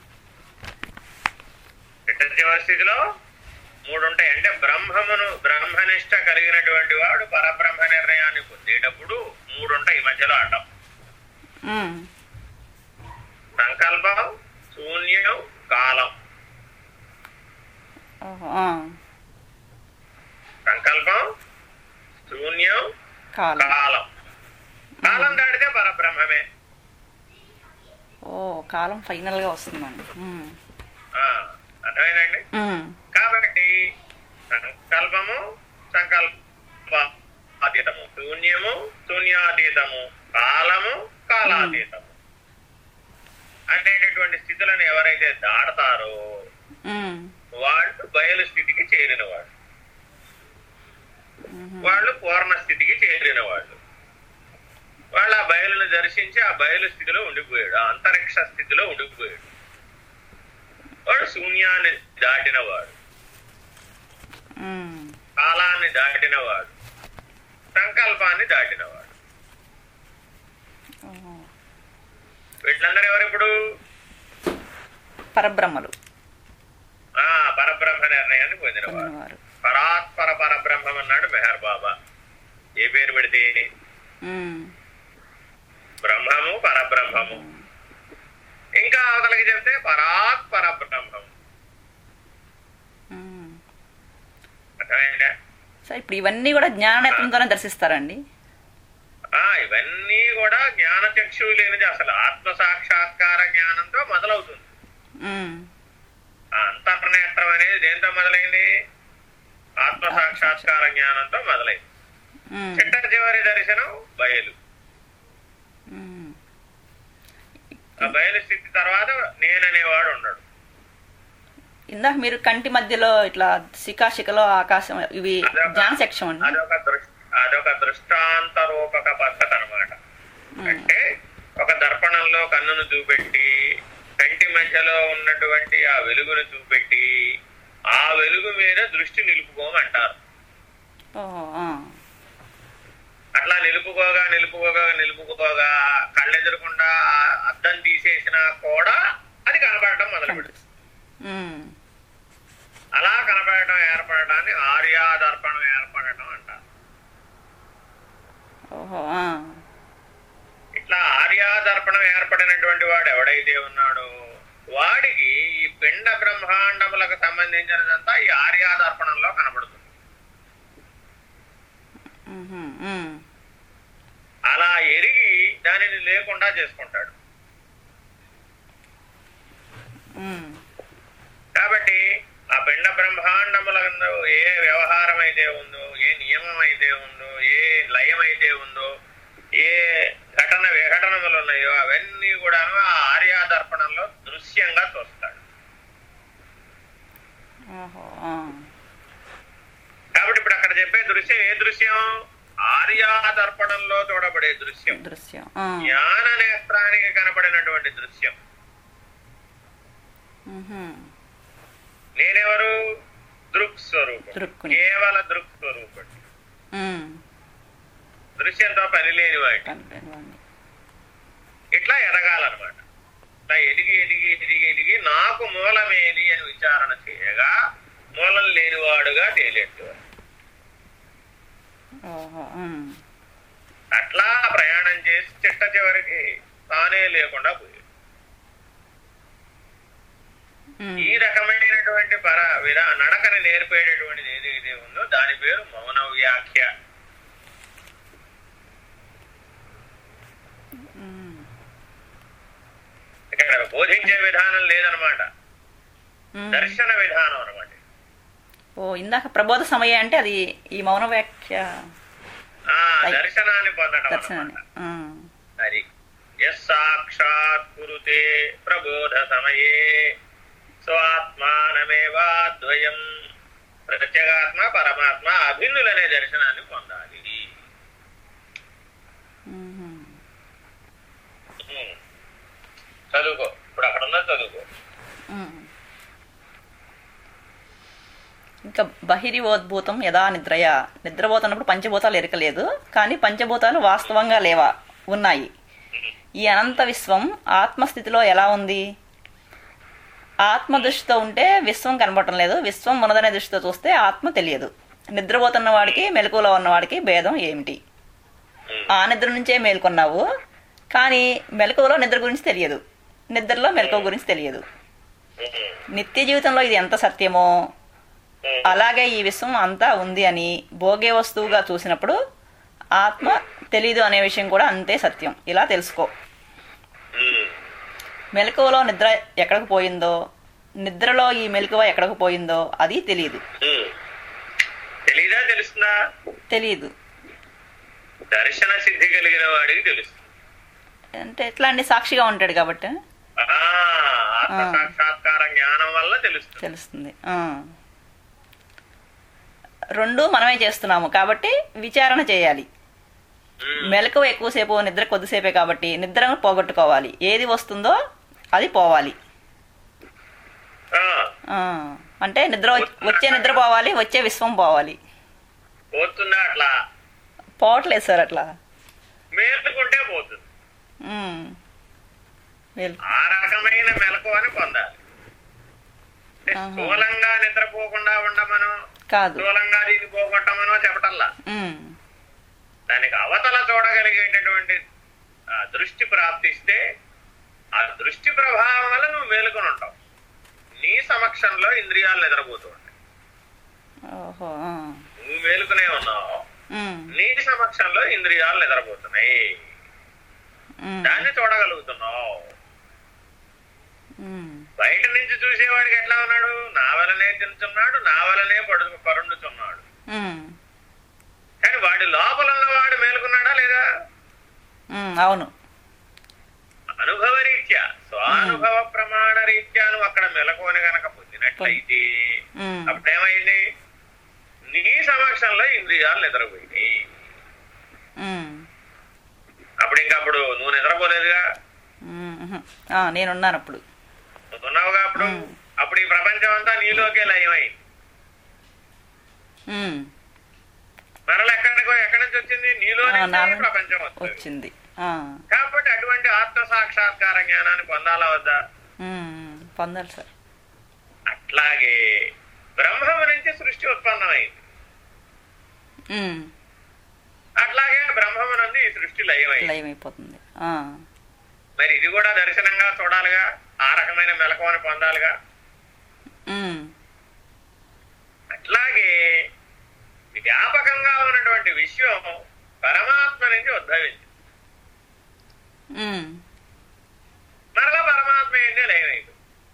చిట్ట చివరి స్థితిలో మూడు ఉంటాయి అంటే బ్రహ్మమును బ్రహ్మనిష్ట కలిగినటువంటి వాడు పరబ్రహ్మ నిర్ణయాన్ని పొందేటప్పుడు మూడు ఉంటాయి ఈ మధ్యలో అడ్డం ఉమ్, సంకల్పం శూన్యం కాలం ఓహో, ఆ, సంకల్పం శూన్యం కాలం కాలం కాలం దాటితే పరబ్రహ్మమే ఓ కాలం ఫైనల్ గా వస్తుందండి ఉమ్, ఆ, అర్థమైందండి ఉమ్, కాబట్టి సంకల్పము సంకల్ప అతీతము శూన్యము శూన్యాతీతము కాలము కాలాతీతము అనేటటువంటి స్థితులను ఎవరైతే దాడతారో ఉమ్, వాళ్ళు బయలు స్థితికి చేరిన వాళ్ళు ఉమ్, వాళ్ళు పూర్ణ స్థితికి చేరిన వాళ్ళు వాళ్ళు ఆ బయలును దర్శించి ఆ బయలు స్థితిలో ఉండిపోయాడు ఆ అంతరిక్ష స్థితిలో ఉండిపోయాడు వాడు శూన్యాన్ని దాటినవాడు ఉమ్, కాలాన్ని దాటినవాడు సంకల్పాన్ని దాటినవాడు ఓ, వీళ్ళందరూ ఎవరిప్పుడు పరబ్రహ్మలు ఆ పరబ్రహ్మ నిర్ణయాన్ని పొందినవాడు పొందినవారు పరాత్పర పరబ్రహ్మం అన్నాడు మెహర్ బాబా ఏ పేరు పెడితే ఉమ్, బ్రహ్మము పరబ్రహ్మము ఇంకా అవతలకి చెప్తే పరాత్పర బ్రహ్మం ఉమ్. అర్థమైందా సార్ ఇప్పుడు ఇవన్నీ కూడా జ్ఞాననేత్రంతోనే దర్శిస్తారండి ఆ ఇవన్నీ కూడా జ్ఞాన చక్షువు లేనిది అసలు ఆత్మ సాక్షాత్కార జ్ఞానంతో మొదలవుతుంది ఉమ్, ఆ అంతర్నేత్రం అనేది దేంతో మొదలైంది ఆత్మ సాక్షాత్కార జ్ఞానంతో మొదలైంది ఉమ్, చిట్ట చివరి దర్శనం బయలు ఉమ్, ఆ బయలు స్థితి తర్వాత నేననేవాడు ఉండడు ఇందాక మీరు కంటి మధ్యలో ఇట్లా శిఖాశిఖలో ఆకాశం ఇవి అదొక- జ్ఞాన సెక్షన్ అండి అదొక దృష్ అదొక దృష్టాంత రూపక పద్ధతి అనమాట అంటే ఒక దర్పణంలో కన్నును చూపెట్టి కంటి మధ్యలో ఉన్నటువంటి ఆ వెలుగును చూపెట్టి ఆ వెలుగు మీద దృష్టి నిలుపుకోమంటారు ఓహో ఆ. అట్లా నిలుపుకోగా నిలుపుకోగా నిలుపుకోగా కళ్ళెదురకుండా ఆ అద్దం తీసేసినా కూడా అది కనపడటం మొదలు పెడుతుంది ఉమ్. అలా కనపడటం ఏర్పడటాన్ని ఆర్యాదర్పణం ఏర్పడటం అంటారు ఓహో ఆ. ఇట్లా ఆర్యాదర్పణం ఏర్పడినటువంటి వాడు ఎవడైతే ఉన్నాడో వాడికి ఈ పిండ బ్రహ్మాండములకు సంబంధించినదంతా ఈ ఆర్యాదర్పణంలో కనబడుతుంది ఉహు, ఉమ్. అలా ఎరిగి దానిని లేకుండా చేసుకుంటాడు ఉమ్. కాబట్టి ఆ పిండ బ్రహ్మాండములందు ఏ వ్యవహారం అయితే ఉందో ఏ నియమం అయితే ఉందో ఏ లయం అయితే ఉందో ఏ ఘటన విఘటనములు ఉన్నాయో అవన్నీ కూడాను ఆ ఆర్యాదర్పణంలో దృశ్యంగా చూస్తాడు ఓహో ఆ. కాబట్టి ఇప్పుడు అక్కడ చెప్పే దృశ్యం ఏ దృశ్యం ఆర్యాదర్పణంలో చూడబడే దృశ్యం దృశ్యం ఆ. జ్ఞాన నేత్రానికి కనబడినటువంటి దృశ్యం ఉహు. నేనెవరు దృక్ స్వరూపం దృక్కుని. కేవల దృక్ స్వరూపం ఉమ్. దృశ్యంతో పని లేని వాటి కనిపించండి. ఇట్లా ఎదగాలన్నమాట ఇట్లా ఎదిగి ఎదిగి ఎదిగి ఎదిగి నాకు మూలమేది అని విచారణ చేయగా మూలం లేనివాడుగా తేలేట్టువాడు ఓహో ఉమ్. అట్లా ప్రయాణం చేసి చిట్ట చివరికి తానే లేకుండా పోయాడు ఉమ్. ఈ రకమైనటువంటి పర విధా నడకని నేర్పేటటువంటిది ఏదైతే ఉందో దాని పేరు మౌన వ్యాఖ్య ఉమ్. ఇక్కడ బోధించే విధానం లేదనమాట ఉమ్. దర్శన విధానం అనమాట ఓ ఇందాక ప్రబోధ సమయ అంటే అది ఈ మౌన వ్యాఖ్య ఆ Right. దర్శనాన్ని పొందడం దర్శనాన్ని అన్నమాట ఉమ్. అది ఎస్ సాక్షాత్ కురుతే ప్రబోధ సమయే స్వాత్మానమేవాద్వయం ప్రత్యేగాత్మ పరమాత్మ అభిన్నులనే దర్శనాన్ని పొందాలి ఉహు. ఉమ్. చదువుకో ఇప్పుడు అక్కడ ఉన్న చదువుకో ఉమ్. ఇంకా బహిరివోద్భూతం యథా నిద్రయ నిద్రపోతున్నప్పుడు పంచభూతాలు ఎరకలేదు కానీ పంచభూతాలు వాస్తవంగా లేవా ఉన్నాయి ఈ అనంత విశ్వం ఆత్మస్థితిలో ఎలా ఉంది ఆత్మ దృష్టితో ఉంటే విశ్వం కనబడటం లేదు విశ్వం ఉన్నదనే దృష్టితో చూస్తే ఆత్మ తెలియదు నిద్రపోతున్న వాడికి మెలకువలో ఉన్నవాడికి భేదం ఏమిటి ఉమ్. ఆ నిద్ర నుంచే మేల్కొన్నావు కానీ మెలకువలో నిద్ర గురించి తెలియదు నిద్రలో మెలకువ గురించి తెలియదు ఉమ్. నిత్య జీవితంలో ఇది ఎంత సత్యమో ఉమ్. అలాగే ఈ విశ్వం అంతా ఉంది అని భోగే వస్తువుగా చూసినప్పుడు ఆత్మ తెలీదు అనే విషయం కూడా అంతే సత్యం ఇలా తెలుసుకో ఉమ్. మెలకువలో నిద్ర ఎక్కడికి పోయిందో నిద్రలో ఈ మెలకువ ఎక్కడికి పోయిందో అది తెలియదు ఉమ్. తెలీదా తెలుస్తుందా తెలియదు దర్శన సిద్ధి కలిగిన వాడికి తెలుస్తుంది అంటే ఎట్లా అండి సాక్షిగా ఉంటాడు కాబట్టి ఆ, ఆత్మ ఆ. సాక్షాత్కార జ్ఞానం వల్ల తెలుస్తుంది తెలుస్తుంది ఆ. రెండు మనమే చేస్తున్నాము కాబట్టి విచారణ చేయాలి ఉమ్. మెలకువ ఎక్కువసేపు నిద్ర కొద్దిసేపే కాబట్టి నిద్రను పోగొట్టుకోవాలి ఏది వస్తుందో అది పోవాలి ఆ, ఆ, అంటే నిద్ర వ- వచ్చే నిద్ర పోవాలి వచ్చే విశ్వం పోవాలి పోతుందా అట్లా పోవట్లేదు సార్ అట్లా మేలుకుంటే పోతుంది ఉమ్. వెల్- ఆ రకమైన మెలకువని పొందాలి అంటే ఆహా. స్థూలంగా నిద్రపోకుండా ఉండమనో కాదు స్థూలంగా దీన్ని పోగొట్టమనో చెప్పటల్లా ఉమ్. దానికి అవతల చూడగలిగేటటువంటి ఆ దృష్టి ప్రాప్తిస్తే ఆ దృష్టి ప్రభావం వల్ల నువ్వు మేలుకొని ఉంటావు నీ సమక్షంలో ఇంద్రియాలు నిద్రపోతూ ఉంటాయి ఓహో ఆ. నువ్వు మేలుకునే ఉన్నావు ఉమ్. నీ సమక్షంలో ఇంద్రియాలు నిద్రపోతున్నాయి ఉమ్. దాన్ని చూడగలుగుతున్నావు ఉమ్. బయట నుంచి చూసేవాడికి ఎట్లా ఉన్నాడు నా వలనే తింటున్నాడు నా వలనే పడు పరుండుతున్నాడు ఉమ్. కానీ వాడి లోపల ఉన్నవాడు మేలుకున్నాడా లేదా ఉమ్. అవును అనుభవ రీత్యా స్వానుభవ ప్రమాణ రీత్యా నువ్వు అక్కడ మెలకువని గనక పొందినట్టు ఉన్నట్లయితే ఉమ్, అప్పుడేమైంది నీ సమక్షంలో ఇంద్రియాలు నిద్రపోయినాయి ఉమ్, అప్పుడు ఇంకా అప్పుడు నువ్వు నిద్రపోలేదుగా ఉమ్, ఉహు. ఆ, నేనున్నాను అప్పుడు నువ్వు ఉన్నావుగా అప్పుడు మ్. అప్పుడు ఈ ప్రపంచం అంతా నీలోకే లయమైంది ఉమ్, మరల ఎక్కడికో ఎక్కడి నుంచి వచ్చింది నీలో ఆ, నా నుంచి నుంచి ప్రపంచం వస్తుంది వచ్చింది ఆ, కాబట్టి అటువంటి ఆత్మ సాక్షాత్కార జ్ఞానాన్ని పొందాలా వద్దా ఉమ్, ఉమ్, పొందాలి సార్ అట్లాగే బ్రహ్మము నుంచి సృష్టి ఉత్పన్నమైంది ఉమ్, అట్లాగే బ్రహ్మము నుండి ఈ సృష్టి లయమైంది లయం అయిపోతుంది ఆ, మరి ఇది కూడా దర్శనంగా చూడాలిగా ఆ రకమైన మెలకువని పొందాలిగా ఉమ్, అట్లాగే వ్యాపకంగా ఉన్నటువంటి విశ్వం పరమాత్మ నుంచి ఉద్భవించింది ఉమ్, మరలా పరమాత్మ ఏంటి లయమైంది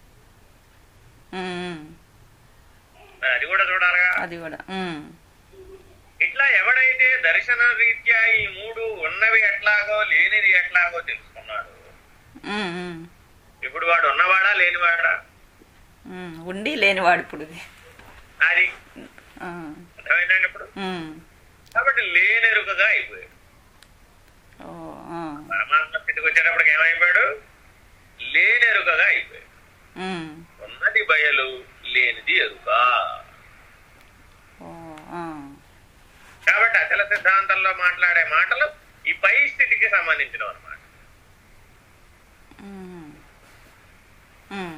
ఉమ్, మరి అది కూడా చూడాలిగా అది కూడా ఉమ్, ఇట్లా ఎవడైతే దర్శన రీత్యా ఈ మూడు ఉన్నవి ఎట్లాగో లేనిది ఎట్లాగో తెలుసుకున్నాడు ఉమ్, ఉమ్, ఇప్పుడు వాడు ఉన్నవాడా లేనివాడా ఉమ్, ఉండి లేనివాడు ఇప్పుడు ఇది. అది ఆ, అర్థమైందండి ఇప్పుడు ఉమ్, కాబట్టి లేనెరుకగా అయిపోయాడు ఓ, ఆ, పరమాత్మ స్థితికి వచ్చేటప్పటికి ఏమైపోయాడు లేనెరుకగా అయిపోయాడు ఉమ్, ఉన్నది బయలు లేనిది ఎరుక ఓ, ఆ, కాబట్టి అచల సిద్ధాంతంలో మాట్లాడే మాటలు ఈ పై స్థితికి సంబంధించినవి అనమాట ఉమ్, ఉమ్,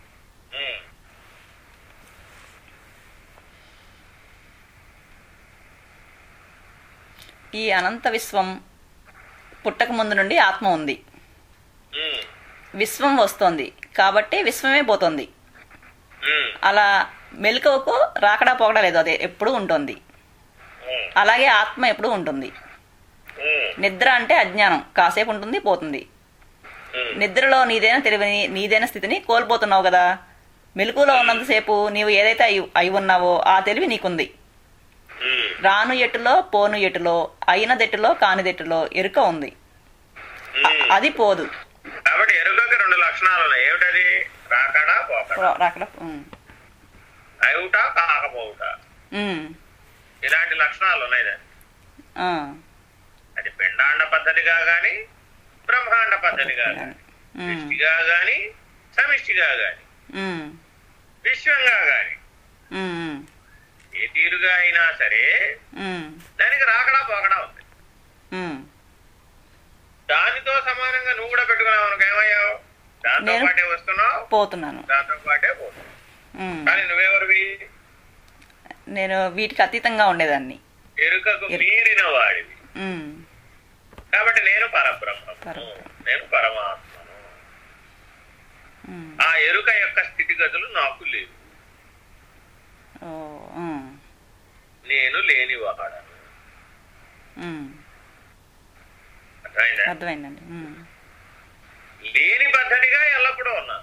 ఈ అనంత విశ్వం పుట్టక ముందు నుండి ఆత్మ ఉంది విశ్వం వస్తోంది కాబట్టి విశ్వమే పోతుంది అలా మెలకువకు రాకడా పోకడా లేదు అదే ఎప్పుడు ఉంటుంది అలాగే ఆత్మ ఎప్పుడు ఉంటుంది నిద్ర అంటే అజ్ఞానం కాసేపు ఉంటుంది పోతుంది నిద్రలో నీదైన తెలివిని నీదైన స్థితిని కోల్పోతున్నావు కదా మెలకువలో ఉన్నంతసేపు నీవు ఏదైతే అయి అయి ఉన్నావో ఆ తెలివి నీకుంది రాను ఎటులో పోను ఎటులో అయినదెట్టులో కానిదెట్టులో ఎరుక ఉంది అ- అది పోదు కాబట్టి ఎరుకకి రెండు లక్షణాలు ఉన్నాయి ఏమిటది రాకడా పోకడా రాకడా ఉమ్. అవుట కాకపోవుట ఉమ్. ఇలాంటి లక్షణాలు ఉన్నాయి దానికి ఆ. అది పిండాండ పద్ధతిగా గాని బ్రహ్మాండ పద్ధతిగా గాని ఉమ్. సృష్టిగా గాని సమిష్టిగా గాని ఉమ్. విశ్వంగా గాని ఉమ్. ఏ తీరుగా అయినా సరే ఉమ్. దానికి రాకడా పోకడా ఉంది ఉమ్. దానితో సమానంగా నువ్వు కూడా పెట్టుకున్నావు అనుకో ఏమయ్యావు దాంతో నేను- పాటే వస్తున్నావు పోతున్నాను దాంతో పాటే పోతున్నావు ఉమ్. కానీ నువ్వెవరివి నేను వీటికి అతీతంగా ఉండేదాన్ని ఎరుకకు ఎరు- మీరిన వాడివి ఉమ్. కాబట్టి నేను పరబ్రహ్మను పరబ్రహ్మ. నేను పరమాత్మను ఉమ్. ఆ ఎరుక యొక్క స్థితిగతులు నాకు లేవు ఓ. ఉమ్. నేను లేనివాడను ఉమ్. అర్థమైందా అర్థమైందండి ఉమ్. లేని పద్ధతిగా ఎల్లప్పుడూ ఉన్నా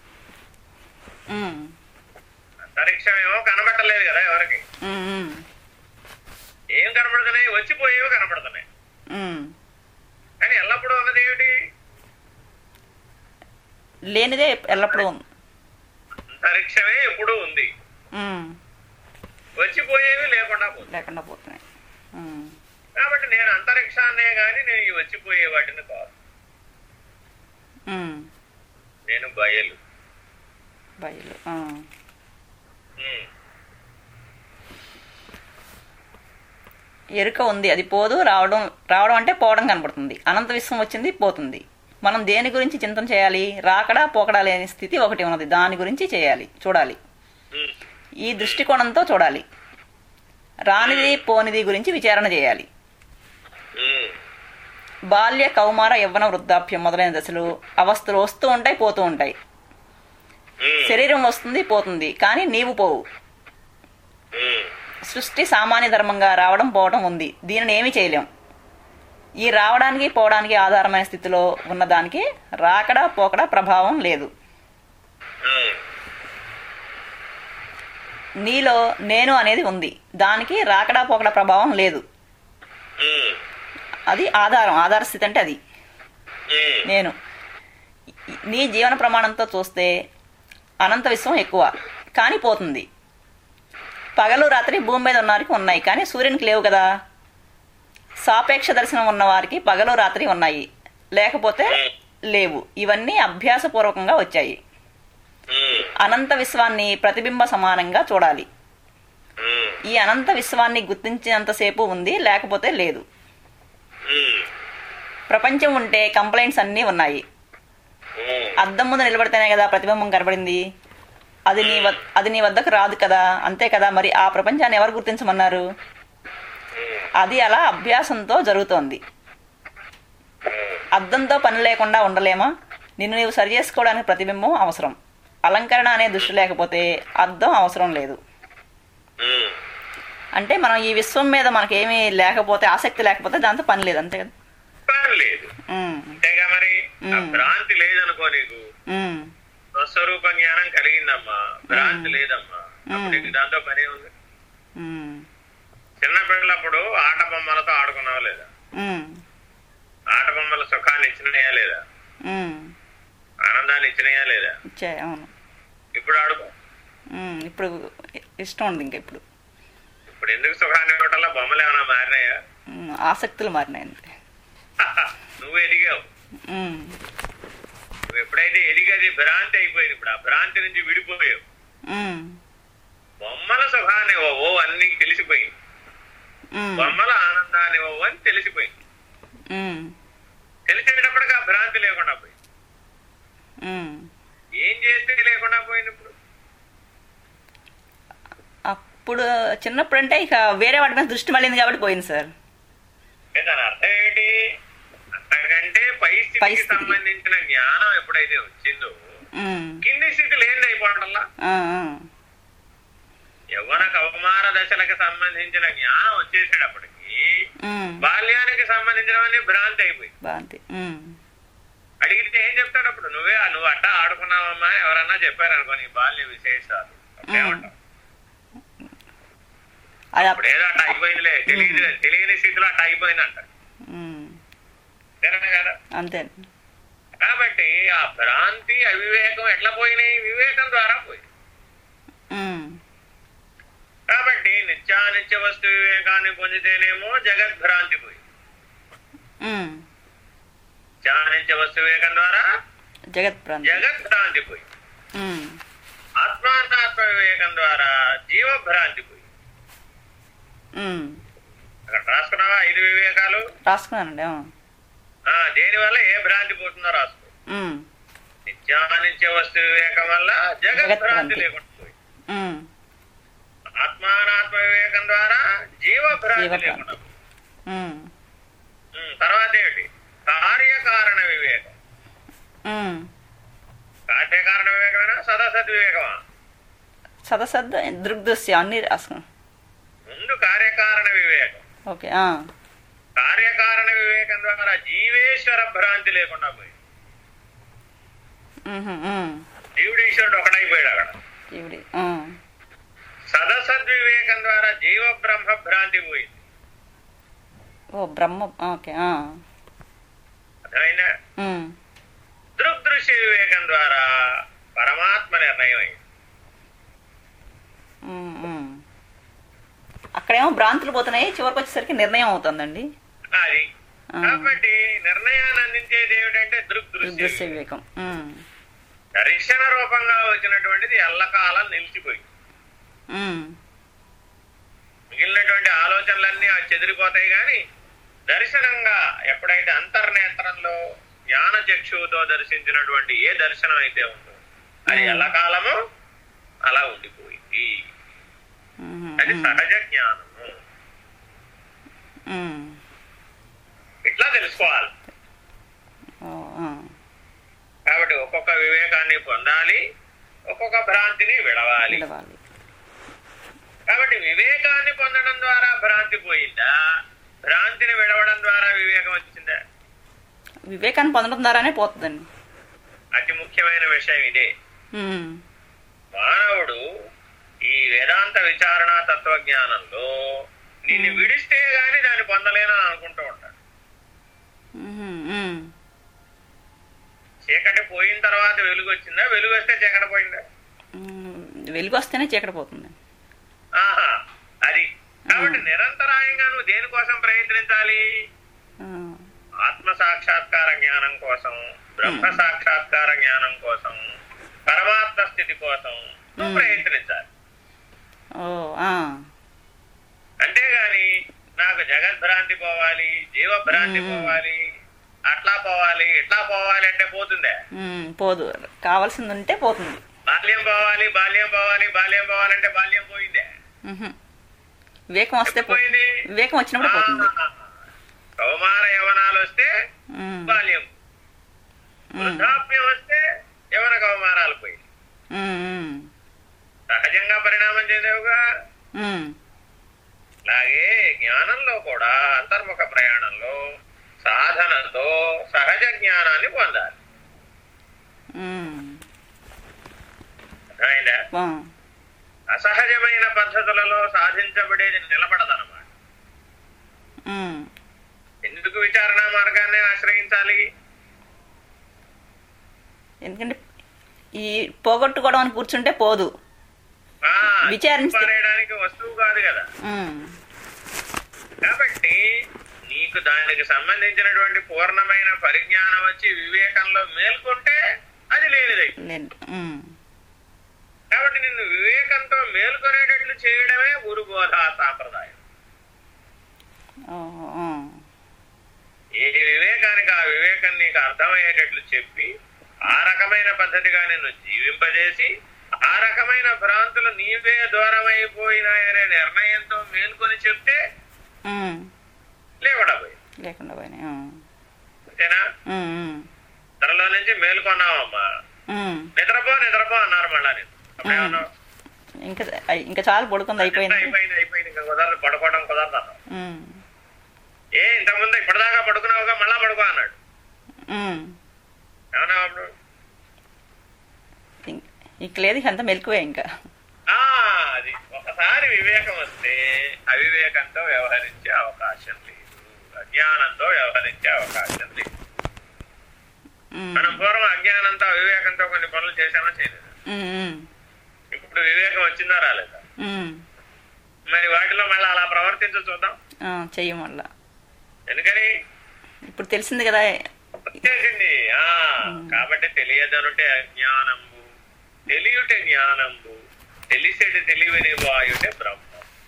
ఉమ్. అంతరిక్షం ఏమో కనబడలేదు కదా ఎవరికి ఉమ్. ఉమ్. ఏం కనబడుతున్నాయి వచ్చిపోయేవి కనబడుతున్నాయి ఉమ్. కానీ ఎల్లప్పుడూ ఉన్నది ఏమిటి లేనిదే ఎల్లప్పుడూ ఉంది అంతరిక్షమే ఎప్పుడూ ఉంది ఉమ్. వచ్చిపోయేవి లేకుండా పోతుంది లేకుండా పోతున్నాయి ఉమ్. కాబట్టి నేను అంతరిక్షాన్నే గాని నేను ఈ వచ్చిపోయే వాటిని కాదు ఉమ్. నేను బయలు బయలు ఆ. ఉమ్. ఎరుక ఉంది అది పోదు రావడం రావడం అంటే పోవడం కనపడుతుంది అనంత విశ్వం వచ్చింది పోతుంది మనం దేని గురించి చింతన చేయాలి రాకడా పోకడా లేని స్థితి ఒకటి ఉన్నది దాని గురించి చేయాలి చూడాలి ఉమ్. ఈ దృష్టికోణంతో చూడాలి రానిది పోనిది గురించి విచారణ చేయాలి ఉమ్. బాల్య కౌమార యవ్వన వృద్ధాప్యం మొదలైన దశలు అవస్థలు వస్తూ ఉంటాయి పోతూ ఉంటాయి ఉమ్. శరీరం వస్తుంది పోతుంది కానీ నీవు పోవు ఉమ్. సృష్టి సామాన్య ధర్మంగా రావడం పోవడం ఉంది దీనిని ఏమీ చేయలేం ఈ రావడానికి పోవడానికి ఆధారమైన స్థితిలో ఉన్నదానికి రాకడా పోకడా ప్రభావం లేదు ఉమ్. నీలో నేను అనేది ఉంది దానికి రాకడా పోకడా ప్రభావం లేదు ఉమ్. అది ఆధారం ఆధార స్థితి అంటే అది ఉమ్. నేను నీ జీవన ప్రమాణంతో చూస్తే అనంత విశ్వం ఎక్కువ కానీ పోతుంది పగలు రాత్రి భూమి మీద ఉన్న వారికి ఉన్నాయి కానీ సూర్యునికి లేవు కదా సాపేక్ష దర్శనం ఉన్న వారికి పగలు రాత్రి ఉన్నాయి లేకపోతే లేవు ఇవన్నీ అభ్యాసపూర్వకంగా వచ్చాయి ఉమ్, అనంత విశ్వాన్ని ప్రతిబింబ సమానంగా చూడాలి ఉమ్, ఈ అనంత విశ్వాన్ని గుర్తించినంతసేపు ఉంది లేకపోతే లేదు ఉమ్, ప్రపంచం ఉంటే కంప్లైంట్స్ అన్నీ ఉన్నాయి ఉమ్, అద్దం ముందు నిలబడితేనే కదా ప్రతిబింబం కనబడింది అది నీ వద్- అది నీ వద్దకు రాదు కదా అంతే కదా మరి ఆ ప్రపంచాన్ని ఎవరు గుర్తించమన్నారు ఉమ్, అది అలా అభ్యాసంతో జరుగుతోంది ఉమ్. అద్దంతో పని లేకుండా ఉండలేమా నిన్ను నీవు సరి చేసుకోవడానికి ప్రతిబింబం అవసరం అలంకరణ అనే దృష్టి లేకపోతే అద్దం అవసరం లేదు ఉమ్. అంటే మనం ఈ విశ్వం మీద మనకేమీ లేకపోతే ఆసక్తి లేకపోతే దాంతో పని లేదు అంతే కదా పని లేదు ఉమ్, అంతేగా మరి ఆ ఉమ్. భ్రాంతి లేదనుకో నీకు ఉమ్, స్వస్వరూప జ్ఞానం కలిగిందమ్మా భ్రాంతి లేదమ్మా అప్పుడు నీకు దాంతో పనే ఉంది ఉమ్, చిన్న పిల్లప్పుడు ఆట బొమ్మలతో ఆడుకున్నావా లేదా ఉమ్, ఆట బొమ్మల సుఖాన్ని ఇచ్చినాయా లేదా ఉమ్. ఆనందాన్ని ఇచ్చినాయా లేదా ఇచ్చే అవును ఇప్పుడు ఆడుకో ఉమ్, ఇప్పుడు ఇష్టం ఉంది ఇంకా ఇప్పుడు ఇప్పుడు ఎందుకు సుఖాన్ని ఇవ్వటంలో బొమ్మలు ఏమైనా మారినాయా ఉమ్, ఆసక్తులు మారినాయి అంతే నువ్వు ఎదిగావు ఉమ్, నువ్వు ఎప్పుడైతే ఎదిగది భ్రాంతి అయిపోయింది ఇప్పుడు ఆ భ్రాంతి నుంచి విడిపోయావు ఉమ్, బొమ్మల సుఖాన్ని ఇవ్వవు అన్ని తెలిసిపోయింది ఉమ్, బొమ్మల ఆనందాన్ని ఇవ్వవు అని తెలిసిపోయింది ఉమ్, తెలిసేటప్పటికి ఆ భ్రాంతి లేకుండా పోయింది ఉమ్. ఏం చేస్తే లేకుండా పోయింది ఇప్పుడు అప్పుడు చిన్నప్పుడు అంటే ఇక వేరే వాటి మీద దృష్టి మళ్ళింది కాబట్టి పోయింది సార్ అంటే దాని అర్థం ఏంటి అంతకంటే పై స్థితికి పై స్థితికి. సంబంధించిన జ్ఞానం ఎప్పుడైతే వచ్చిందో ఉమ్, కింది స్థితి లేని అయిపోవటంలా ఆ, ఆ, యవ్వన కౌమార దశలకు సంబంధించిన జ్ఞానం వచ్చేసేటప్పటికి ఉమ్, బాల్యానికి సంబంధించినవన్నీ భ్రాంతి అయిపోయింది బాగుంది ఉమ్, అడిగితే ఏం చెప్తాడు అప్పుడు నువ్వే నువ్వు అట్టా ఆడుకున్నావమ్మా ఎవరన్నా చెప్పారనుకో నీ బాల్య విశేషాలు అప్పుడు ఏమంటావు? అది అప్పుడు ఏదో అట్ట అయిపోయిందిలే తెలియదు తెలియని స్థితిలో అట్ట అయిపోయింది అంట ఉమ్, సరేనా కదా అంతే కాబట్టి ఆ భ్రాంతి అవివేకం ఎట్లా పోయినాయి వివేకం ద్వారా పోయి ఉమ్, కాబట్టి నిత్యానిత్య వస్తు వివేకాన్ని పొందితేనేమో జగద్భ్రాంతి పోయి ఉమ్, నిత్యానిత్య వస్తు వివేకం ద్వారా జగత్ ప్రాంతం జగద్భ్రాంతి పోయి ఉమ్, ఆత్మానాత్మ వివేకం ద్వారా జీవభ్రాంతి పోయి ఉమ్. అక్కడ రాసుకున్నావా ఐదు వివేకాలు రాసుకున్నానండి ఆ. ఆ దేని వల్ల ఏ భ్రాంతి పోతుందో రాసుకో ఉమ్, నిత్యానిత్య వస్తు వివేకం వల్ల జగద్భ్రాంతి జగద్భ్రాంతి. లేకుండా పోయి ఉమ్, ఆత్మానాత్మ వివేకం ద్వారా జీవభ్రాంతి జీవభ్రాంతి. లేకుండా పోయి. ఉమ్, ఉమ్, తర్వాత ఏమిటి కార్యకారణ వివేకం ఉమ్. కార్యకారణ వివేకమేనా సదసద్ వివేకమా సదసద్ దృగ్దృశ్యం అన్ని రాసుకున్నాం ముందు కార్యకారణ వివేకం ఓకే ఆ. కార్యకారణ వివేకం ద్వారా జీవేశ్వర భ్రాంతి లేకుండా పోయి ఉహు, ఉమ్. జీవుడు ఈశ్వరుడు ఒకడైపోయాడు అక్కడ ఈవిడి ఆ. సదసద్ వివేకం ద్వారా జీవ బ్రహ్మ భ్రాంతి పోయింది ఓ బ్రహ్మ ఓకే ఆ. అర్థమైందా ఉమ్, దృగ్దృశ్య వివేకం ద్వారా పరమాత్మ నిర్ణయం అయింది ఉమ్, ఉమ్. అక్కడేమో భ్రాంతులు పోతున్నాయి చివరికి వచ్చేసరికి నిర్ణయం అవుతుందండి అది ఆ. కాబట్టి నిర్ణయాన్ని అందించేది ఏమిటంటే దృగ్దృశ్య దృగ్దృశ్య వివేకం ఉమ్, దర్శన రూపంగా వచ్చినటువంటిది ఎల్లకాలం నిలిచిపోయింది ఉమ్, మిగిలినటువంటి ఆలోచనలన్నీ ఆ చెదిరిపోతాయి కానీ దర్శనంగా ఎప్పుడైతే అంతర్నేత్రంలో జ్ఞాన చక్షువుతో దర్శించినటువంటి ఏ దర్శనం అయితే ఉందో అది Hmm. ఎల్లకాలము అలా ఉండిపోయింది ఉహు, అది ఉమ్, సహజ జ్ఞానము ఉమ్. ఇట్లా తెలుసుకోవాలి ఓ, ఆ. కాబట్టి ఒక్కొక్క వివేకాన్ని పొందాలి ఒక్కొక్క భ్రాంతిని విడవాలి విడవాలి కాబట్టి వివేకాన్ని పొందడం ద్వారా భ్రాంతి పోయిందా భ్రాంతిని విడవడం ద్వారా వివేకం వచ్చిందా వివేకాన్ని పొందడం ద్వారానే పోతుందండి అతి ముఖ్యమైన విషయం ఇదే ఉమ్, మానవుడు ఈ వేదాంత విచారణ తత్వజ్ఞానంలో నిన్ను విడిస్తే గాని దాన్ని పొందలేనని అనుకుంటూ ఉంటాడు ఉహు, ఉమ్. చీకటి పోయిన తర్వాత వెలుగు వచ్చిందా వెలుగు వస్తే చీకటి పోయిందా ఉమ్, వెలుగు వస్తేనే చీకటి పోతుంది ఆహా అది కాబట్టి నిరంతరాయంగా నువ్వు దేనికోసం ప్రయత్నించాలి ఆ, ఆత్మ సాక్షాత్కార జ్ఞానం కోసం బ్రహ్మ సాక్షాత్కార జ్ఞానం కోసం పరమాత్మ స్థితి కోసం నువ్వు మ్మ్. ప్రయత్నించాలి ఓ ఆ, అంతేగాని నాకు జగద్భ్రాంతి పోవాలి జీవభ్రాంతి మ్మ్. పోవాలి అట్లా పోవాలి ఇట్లా పోవాలి అంటే పోతుందే ఉమ్, పోదు కావాల్సింది ఉంటే పోతుంది బాల్యం పోవాలి బాల్యం పోవాలి బాల్యం పోవాలంటే బాల్యం పోయిందే ఉహు. వివేకం వస్తే పో- పోయింది వివేకం వచ్చినప్పుడు పోతుంది ఆ, కౌమార యవనాలు వస్తే ఉమ్, బాల్యం ఉమ్, వృద్ధాప్యం వస్తే యవన కౌమారాలు పోయి ఉమ్, ఉమ్, సహజంగా పరిణామం చెందేవుగా ఉమ్, అలాగే జ్ఞానంలో కూడా అంతర్ముఖ ప్రయాణంలో సాధనతో సహజ జ్ఞానాన్ని పొందాలి ఉమ్, అర్థమైందా ఆ, అసహజమైన పద్ధతులలో సాధించబడేది నిలబడదన్నమాట ఉమ్, ఎందుకు విచారణ మార్గాన్ని ఆశ్రయించాలి ఎందుకంటే ఈ పోగొట్టుకోవడం అని కూర్చుంటే పోదు ఆ, విచారిస్తే- పారేయడానికి వస్తువు కాదు కదా ఉమ్, కాబట్టి నీకు దానికి సంబంధించినటువంటి పూర్ణమైన పరిజ్ఞానం వచ్చి వివేకంలో మేల్కొంటే అది లేనిదై లేదు ఉమ్, కాబట్టి నిన్ను వివేకంతో మేల్కొనేటట్లు చేయడమే గురుబోధ సాంప్రదాయం ఓ, ఆ, ఏ వివేకానికి ఆ వివేకం నీకు అర్థమయ్యేటట్లు చెప్పి ఆ రకమైన పద్ధతిగా నిన్ను జీవింపజేసి ఆ రకమైన భ్రాంతులు నీవే దూరమైపోయినాయనే నిర్ణయంతో మేల్కొని చెప్తే ఉమ్, లేవడపోయి లేకుండా పోయినాయి ఆ, అంతేనా ఉమ్, ఉమ్, త్వరలో నుంచి మేల్కొన్నావమ్మా ఉమ్, నిద్రపో నిద్రపో అన్నారు మళ్ళా నేను అప్పుడేమన్నావు? ఇంకా అయ్- ఇంకా చాలు పడుకుంది అయిపోయింది అయిపోయింది అయిపోయింది ఇంకా కుదరదు పడుకోవడం కుదరదు అన్నావు. ఉమ్, ఏ ఇంతకుముందు ఇప్పటిదాకా పడుకున్నావుగా మళ్ళా పడుకో అన్నాడు ఉమ్. ఏమన్నా అప్పుడు ఇం- ఇంక లేదు ఇక అంతా మెలకువే ఇంకా ఆ, అది ఒకసారి వివేకం వస్తే అవివేకంతో వ్యవహరించే అవకాశం లేదు అజ్ఞానంతో వ్యవహరించే అవకాశం లేదు ఉమ్, మనం పూర్వం అజ్ఞానంతో అవివేకంతో కొన్ని పనులు చేసామా చేయలేదు ఉమ్, ఉమ్, ఇప్పుడు వివేకం వచ్చిందా రాలేదా ఉమ్. మరి వాటిలో మళ్ళీ అలా ప్రవర్తించు చూద్దాం ఆ, చెయ్యం వల్ల ఎందుకని ఇప్పుడు తెలిసింది కదా వచ్చేసింది ఆ కాబట్టి తెలియదనుటే అజ్ఞానంబు తెలియుటే జ్ఞానంబు తెలిసేటి తెలివిని వాయుటే బ్రహ్మ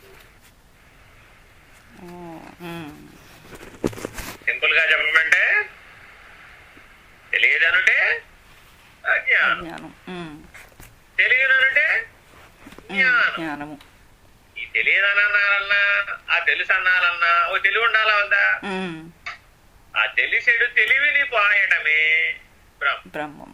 ఓ, ఉమ్, సింపుల్ గా చెప్పమంటే తెలియదనుటే అజ్ఞానం జ్ఞానం ఉమ్, తెలియదనుటే ఉమ్, జ్ఞానం జ్ఞానము ఈ తెలియదనన్నారన్నా ఆ తెలుసు అన్నారన్నా ఓ తెలివి ఉండాలా వద్దా ఉమ్, ఆ తెలిసేడు తెలివిని పాయడమే బ్రహ్మ బ్రహ్మము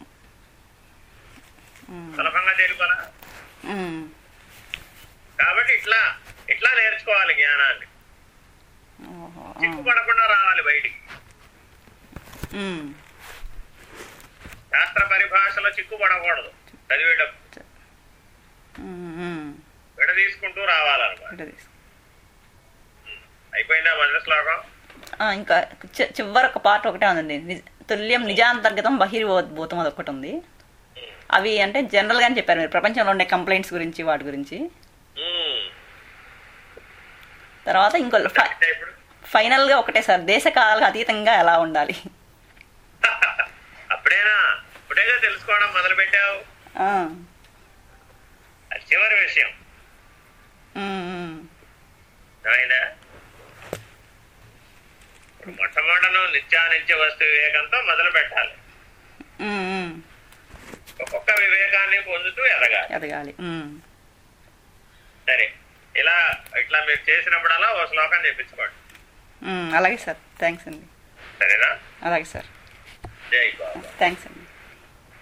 ఉమ్, సులభంగా తెలుపరా ఉమ్, కాబట్టి ఇట్లా ఇట్లా నేర్చుకోవాలి జ్ఞానాన్ని ఓహో, ఆ, చిక్కుపడకుండా రావాలి బయటికి ఉమ్, శాస్త్ర పరిభాషలో చిక్కుపడకూడదు చదివేటప్పుడు ఉమ్, ఉమ్. విడ తీసుకుంటూ రావాలన్నమాట ఇక్కడ తీసుకో. అయిపోయిందా మొదటి శ్లోకం ఆ, ఇంకా చి- చివరి ఒక పార్ట్ ఒకటే ఉందండి నిజ- తుల్యం నిజాంతర్గతం బహిర్భూతం అది ఒకటి ఉంది అవి అంటే జనరల్ గానే చెప్పారు మీరు ప్రపంచంలో ఉండే కంప్లైంట్స్ గురించి వాటి గురించి ఉమ్. తర్వాత ఇంకో ఫై- అంటే ఇప్పుడు ఫైనల్ గా ఒకటే సార్ దేశ కాలాలకు అతీతంగా ఎలా ఉండాలి అప్పుడేనా ఇప్పుడేగా తెలుసుకోవడం మొదలు పెట్టావు ఆ, అది చివరి విషయం ఉమ్, ఉమ్, అర్థమైందా ఇప్పుడు మొట్టమొదటను నిత్యానిత్య వస్తు వివేకంతో మొదలు పెట్టాలి ఉమ్, ఉమ్. ఒక్కొక్క వివేకాన్ని పొందుతూ ఎదగాలి ఎదగాలి ఉమ్. సరే ఇలా ఇట్లా మీరు చేసినప్పుడల్లా ఓ శ్లోకం చెప్పించుకోండి ఉమ్, అలాగే సార్ థ్యాంక్స్ అండి సరేనా అలాగే సార్ జై బాబా థ్యాంక్స్ అండి